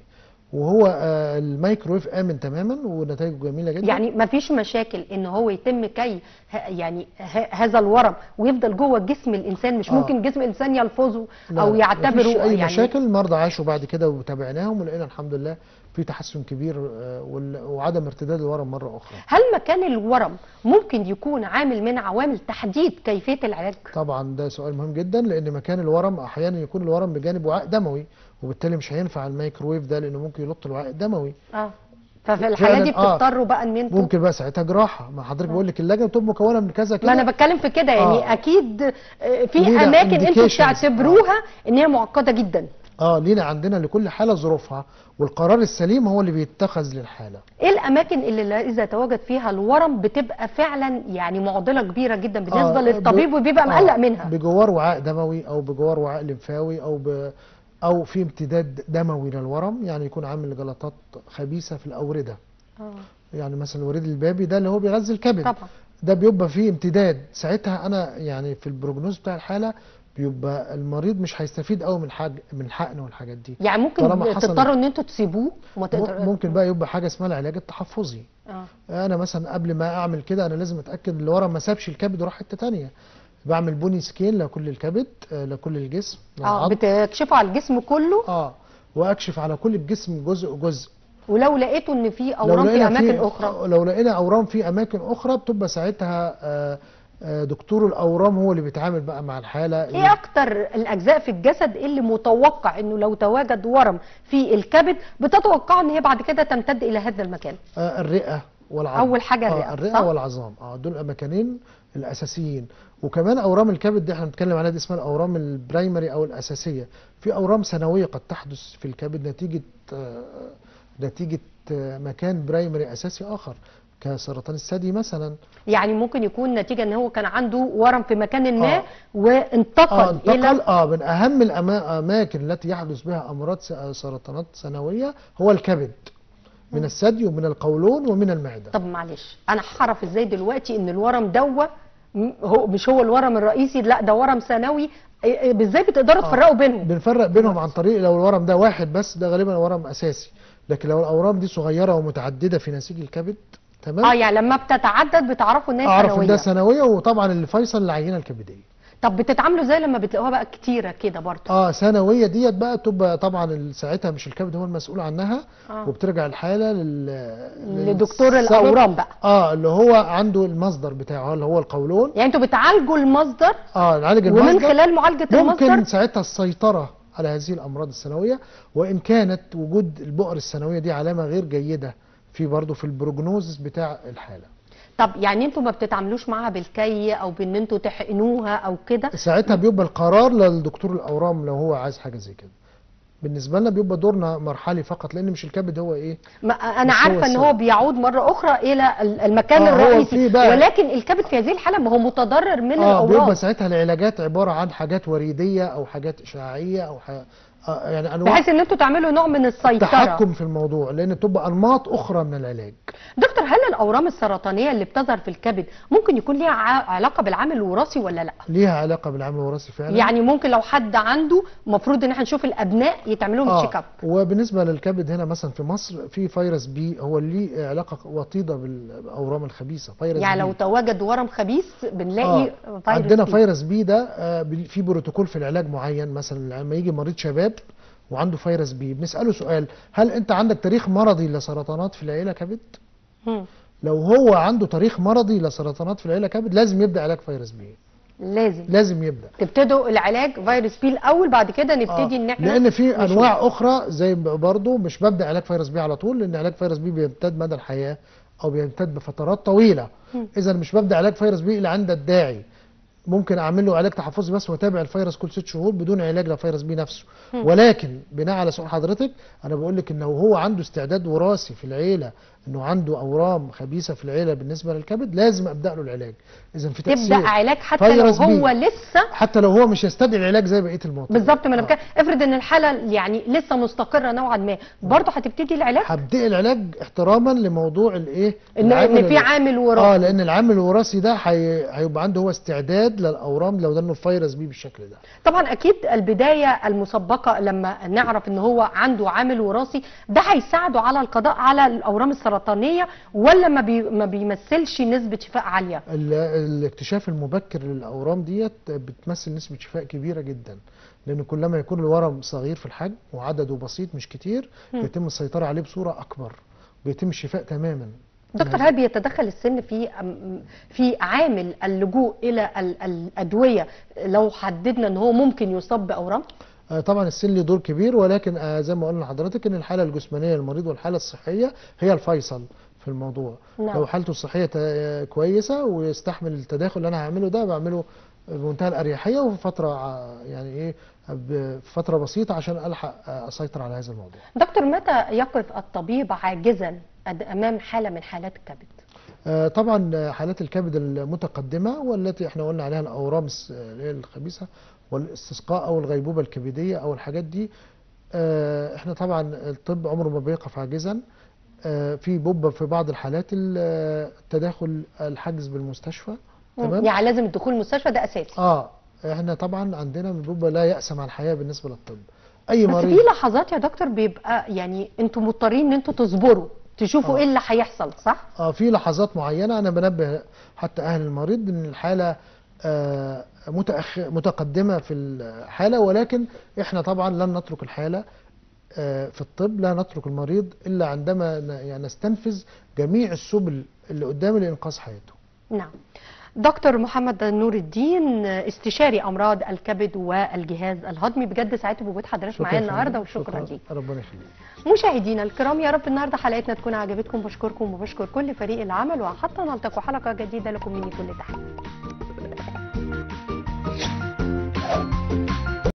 وهو آه، الميكرويف امن تماما ونتائجه جميله جدا يعني ما فيش مشاكل ان هو يتم كي ه- يعني ه- هذا الورم ويفضل جوه جسم الانسان مش آه. ممكن جسم الانسان يلفظه لا، او لا، يعتبره مفيش اي يعني مشاكل المرضى عاشوا بعد كده وتابعناهم ولقينا الحمد لله في تحسن كبير آه، وال- وعدم ارتداد الورم مره اخرى هل مكان الورم ممكن يكون عامل من عوامل تحديد كيفيه العلاج؟ طبعا ده سؤال مهم جدا لان مكان الورم احيانا يكون الورم بجانب وعاء دموي وبالتالي مش هينفع الميكرويف ده لانه ممكن يلط الوعاء الدموي اه ففي الحالات دي فعلاً، آه. بتضطروا بقى ان انتوا ممكن بقى ساعتها جراحه ما حضرتك بقول لك اللجنه بتبقى مكونه من كذا ما انا كده بتكلم في كده يعني آه. اكيد آه، في لينا اماكن انتوا indications. بتعتبروها ان هي معقده جدا اه لينا عندنا لكل حاله ظروفها والقرار السليم هو اللي بيتخذ للحاله ايه الاماكن اللي لا- اذا تواجد فيها الورم بتبقى فعلا يعني معضله كبيره جدا بالنسبه آه، للطبيب ب- وبيبقى آه، مقلق منها بجوار وعاء دموي او بجوار وعاء لمفاوي او ب او في امتداد دموي للورم يعني يكون عامل جلطات خبيثه في الاورده آه، يعني مثلا الوريد البابي ده اللي هو بيغذي الكبد طبعا ده بيبقى فيه امتداد ساعتها انا يعني في البروجنوز بتاع الحاله بيبقى المريض مش هيستفيد قوي من حاجه من الحقن والحاجات دي يعني ممكن طالما حصل- تضطروا ان انتوا تسيبوه وما تقدر ممكن بقى يبقى حاجه اسمها العلاج التحفظي اه انا مثلا قبل ما اعمل كده انا لازم اتاكد ان الورم ما سابش الكبد وراح حته تانية بعمل بوني سكين لكل الكبد آه، لكل الجسم اه للعظم. بتكشفوا على الجسم كله اه واكشف على كل الجسم جزء جزء ولو لقيتوا ان في لو اورام في لقينا اماكن اخرى لو لقينا اورام في اماكن اخرى بتبقى ساعتها آه، آه، دكتور الاورام هو اللي بيتعامل بقى مع الحاله ايه اكتر الاجزاء في الجسد اللي متوقع انه لو تواجد ورم في الكبد بتتوقع ان هي بعد كده تمتد الى هذا المكان آه، الرئه والعظم أول حاجة الرئة، آه الرئه صح؟ والعظام اه دول المكانين الاساسيين وكمان اورام الكبد دي احنا بنتكلم عليها دي اسمها الاورام البرايمري او الاساسيه في اورام ثانويه قد تحدث في الكبد نتيجه آه نتيجه آه مكان برايمري اساسي اخر كسرطان الثدي مثلا يعني ممكن يكون نتيجه ان هو كان عنده ورم في مكان ما آه. وانتقل اه انتقل الى اه من اهم الاماكن التي يحدث بها امراض س- سرطانات ثانويه هو الكبد من الثدي ومن القولون ومن المعده طب معلش انا هعرف ازاي دلوقتي ان الورم دوا م- هو مش هو الورم الرئيسي لا ده ورم ثانوي إيه- إيه، ازاي بتقدروا آه. تفرقوا بينهم بنفرق بينهم عن طريق لو الورم ده واحد بس ده غالبا ورم اساسي لكن لو الاورام دي صغيره ومتعدده في نسيج الكبد تمام اه يعني لما بتتعدد بتعرفوا ان هي اعرف ان ده ثانويه ثانويه وطبعا اللي فيصل العينه الكبديه طب بتتعاملوا ازاي لما بتلاقوها بقى كتيره كده برضه اه ثانويه ديت بقى تبقى طبعا ال- ساعتها مش الكبد هو المسؤول عنها آه. وبترجع الحاله لل لدكتور للسبب. الاورام بقى اه اللي هو عنده المصدر بتاعه اللي هو القولون يعني انتوا بتعالجوا المصدر اه نعالج المصدر ومن خلال معالجه ممكن المصدر ساعتها السيطرة على هذه الأمراض الثانوية وإن كانت وجود البؤر الثانوية دي علامة غير جيدة في برضه في البروجنوزس بتاع الحالة طب يعني انتوا ما بتتعاملوش معاها بالكي او بان انتوا تحقنوها او كده ساعتها بيبقى القرار للدكتور الأورام لو هو عايز حاجة زي كده بالنسبة لنا بيبقى دورنا مرحلي فقط لأن مش الكبد هو إيه ما انا مش هو عارفه ان هو السبب. بيعود مره اخرى الى ال- المكان آه، هو الرئيسي في بقى- ولكن الكبد في هذه الحاله ما هو متضرر من اه الاورام بيبقى ساعتها العلاجات عبارة عن حاجات وريدية أو حاجات إشعاعية أو ح... آه يعني أنواع بحيث ان انتوا تعملوا نوع من السيطره تحكم في الموضوع لأن تبقى أنماط أخرى من العلاج دكتور هل الاورام السرطانيه اللي بتظهر في الكبد ممكن يكون ليها ع- علاقه بالعامل الوراثي ولا لا ليها علاقة بالعامل الوراثي فعلا يعني ممكن لو حد عنده المفروض ان احنا نشوف الابناء يتعمل لهم تشيك اب وبالنسبه للكبد هنا مثلا في مصر في فيروس بي هو اللي ليه علاقه وطيده بالاورام الخبيثه فيروس يعني بي. لو تواجد ورم خبيث بنلاقي فيروس عندنا بي. فيروس بي ده آه، بي- في بروتوكول في العلاج معين مثلا لما يجي مريض شباب وعنده فيروس بي بنساله سؤال هل انت عندك تاريخ مرضي لسرطانات في العيله كبد مم. لو هو عنده تاريخ مرضي لسرطانات في العيله كبد لازم يبدا علاج فيروس بي لازم لازم يبدا تبتدوا العلاج فيروس بي الاول بعد كده نبتدي ان احنا لان في نشوف. انواع اخرى زي برضه مش ببدا علاج فيروس بي على طول لان علاج فيروس بي بيمتد مدى الحياه او بيمتد بفترات طويله اذا مش ببدا علاج فيروس بي الا عند الداعي ممكن اعمل له علاج تحفظي بس واتابع الفيروس كل ست شهور بدون علاج لفيروس بي نفسه ولكن بناء على سؤال حضرتك انا بقول لك انه هو عنده استعداد وراثي في العيله انه عنده اورام خبيثه في العيله بالنسبه للكبد لازم ابدا له العلاج اذا في تبدا تاثير علاج حتى لو فيروس بي. هو لسه حتى لو هو مش يستدعي العلاج زي بقيه المواطنين بالظبط ما انا آه. بتكلم افرض ان الحاله يعني لسه مستقره نوعا ما برضه هتبتدي العلاج هبدأ العلاج احتراما لموضوع الايه ان العامل ان في الو- عامل اه وراثي لان العامل الوراثي ده هي- هيبقى عنده هو استعداد يتعدى الاورام لو ده انه الفيروس بيه بالشكل ده طبعا اكيد البدايه المسبقه لما نعرف ان هو عنده عامل وراثي ده هيساعده على القضاء على الاورام السرطانيه ولا ما, بي ما بيمثلش نسبه شفاء عاليه ال- الاكتشاف المبكر للاورام ديت بتمثل نسبه شفاء كبيره جدا لان كلما يكون الورم صغير في الحجم وعدده بسيط مش كتير مم. بيتم السيطره عليه بصوره اكبر بيتم الشفاء تماما دكتور هل بيتدخل السن في أم- في عامل اللجوء الى ال- الادويه لو حددنا ان هو ممكن يصاب باورام آه، طبعا السن له دور كبير ولكن آه، زي ما قلنا لحضرتك ان الحاله الجسمانيه للمريض والحاله الصحيه هي الفيصل في الموضوع نعم. لو حالته الصحيه تا- كويسه ويستحمل التداخل اللي انا هعمله ده بعمله بمنتهى الاريحيه وفي فتره ع- يعني ايه بفتره بسيطه عشان الحق آه، اسيطر على هذا الموضوع دكتور متى يقف الطبيب عاجزا أد- امام حاله من حالات الكبد آه، طبعا آه، حالات الكبد المتقدمه والتي احنا قلنا عليها الاورام الس- اللي هي الخبيثه والاستسقاء او الغيبوبه الكبديه او الحاجات دي آه، احنا طبعا الطب عمره ما بيقف عاجزا آه، في بوبة في بعض الحالات ال- آه، التداخل الحجز بالمستشفى تمام يعني لازم الدخول المستشفى ده اساسي اه احنا طبعا عندنا من بوبة لا يأس مع الحياه بالنسبه للطب اي بس مريض في لحظات يا دكتور بيبقى يعني انتوا مضطرين ان انتوا تصبروا تشوفوا آه. ايه اللي هيحصل صح اه في لحظات معينه انا بنبه حتى اهل المريض ان الحاله آه، متأخ... متقدمه في الحاله ولكن احنا طبعا لن نترك الحاله آه، في الطب لا نترك المريض الا عندما ن- يعني نستنفذ جميع السبل اللي قدامي لانقاذ حياته نعم دكتور محمد نور الدين استشاري امراض الكبد والجهاز الهضمي بجد سعدت بوجود حضرتك شكراً معايا يا فندم. النهارده وشكرا ليك ربنا يخليك مشاهدينا الكرام يا رب النهارده حلقتنا تكون عجبتكم بشكركم وبشكر كل فريق العمل وحتى نلتقي حلقه جديده لكم مني كل تحيه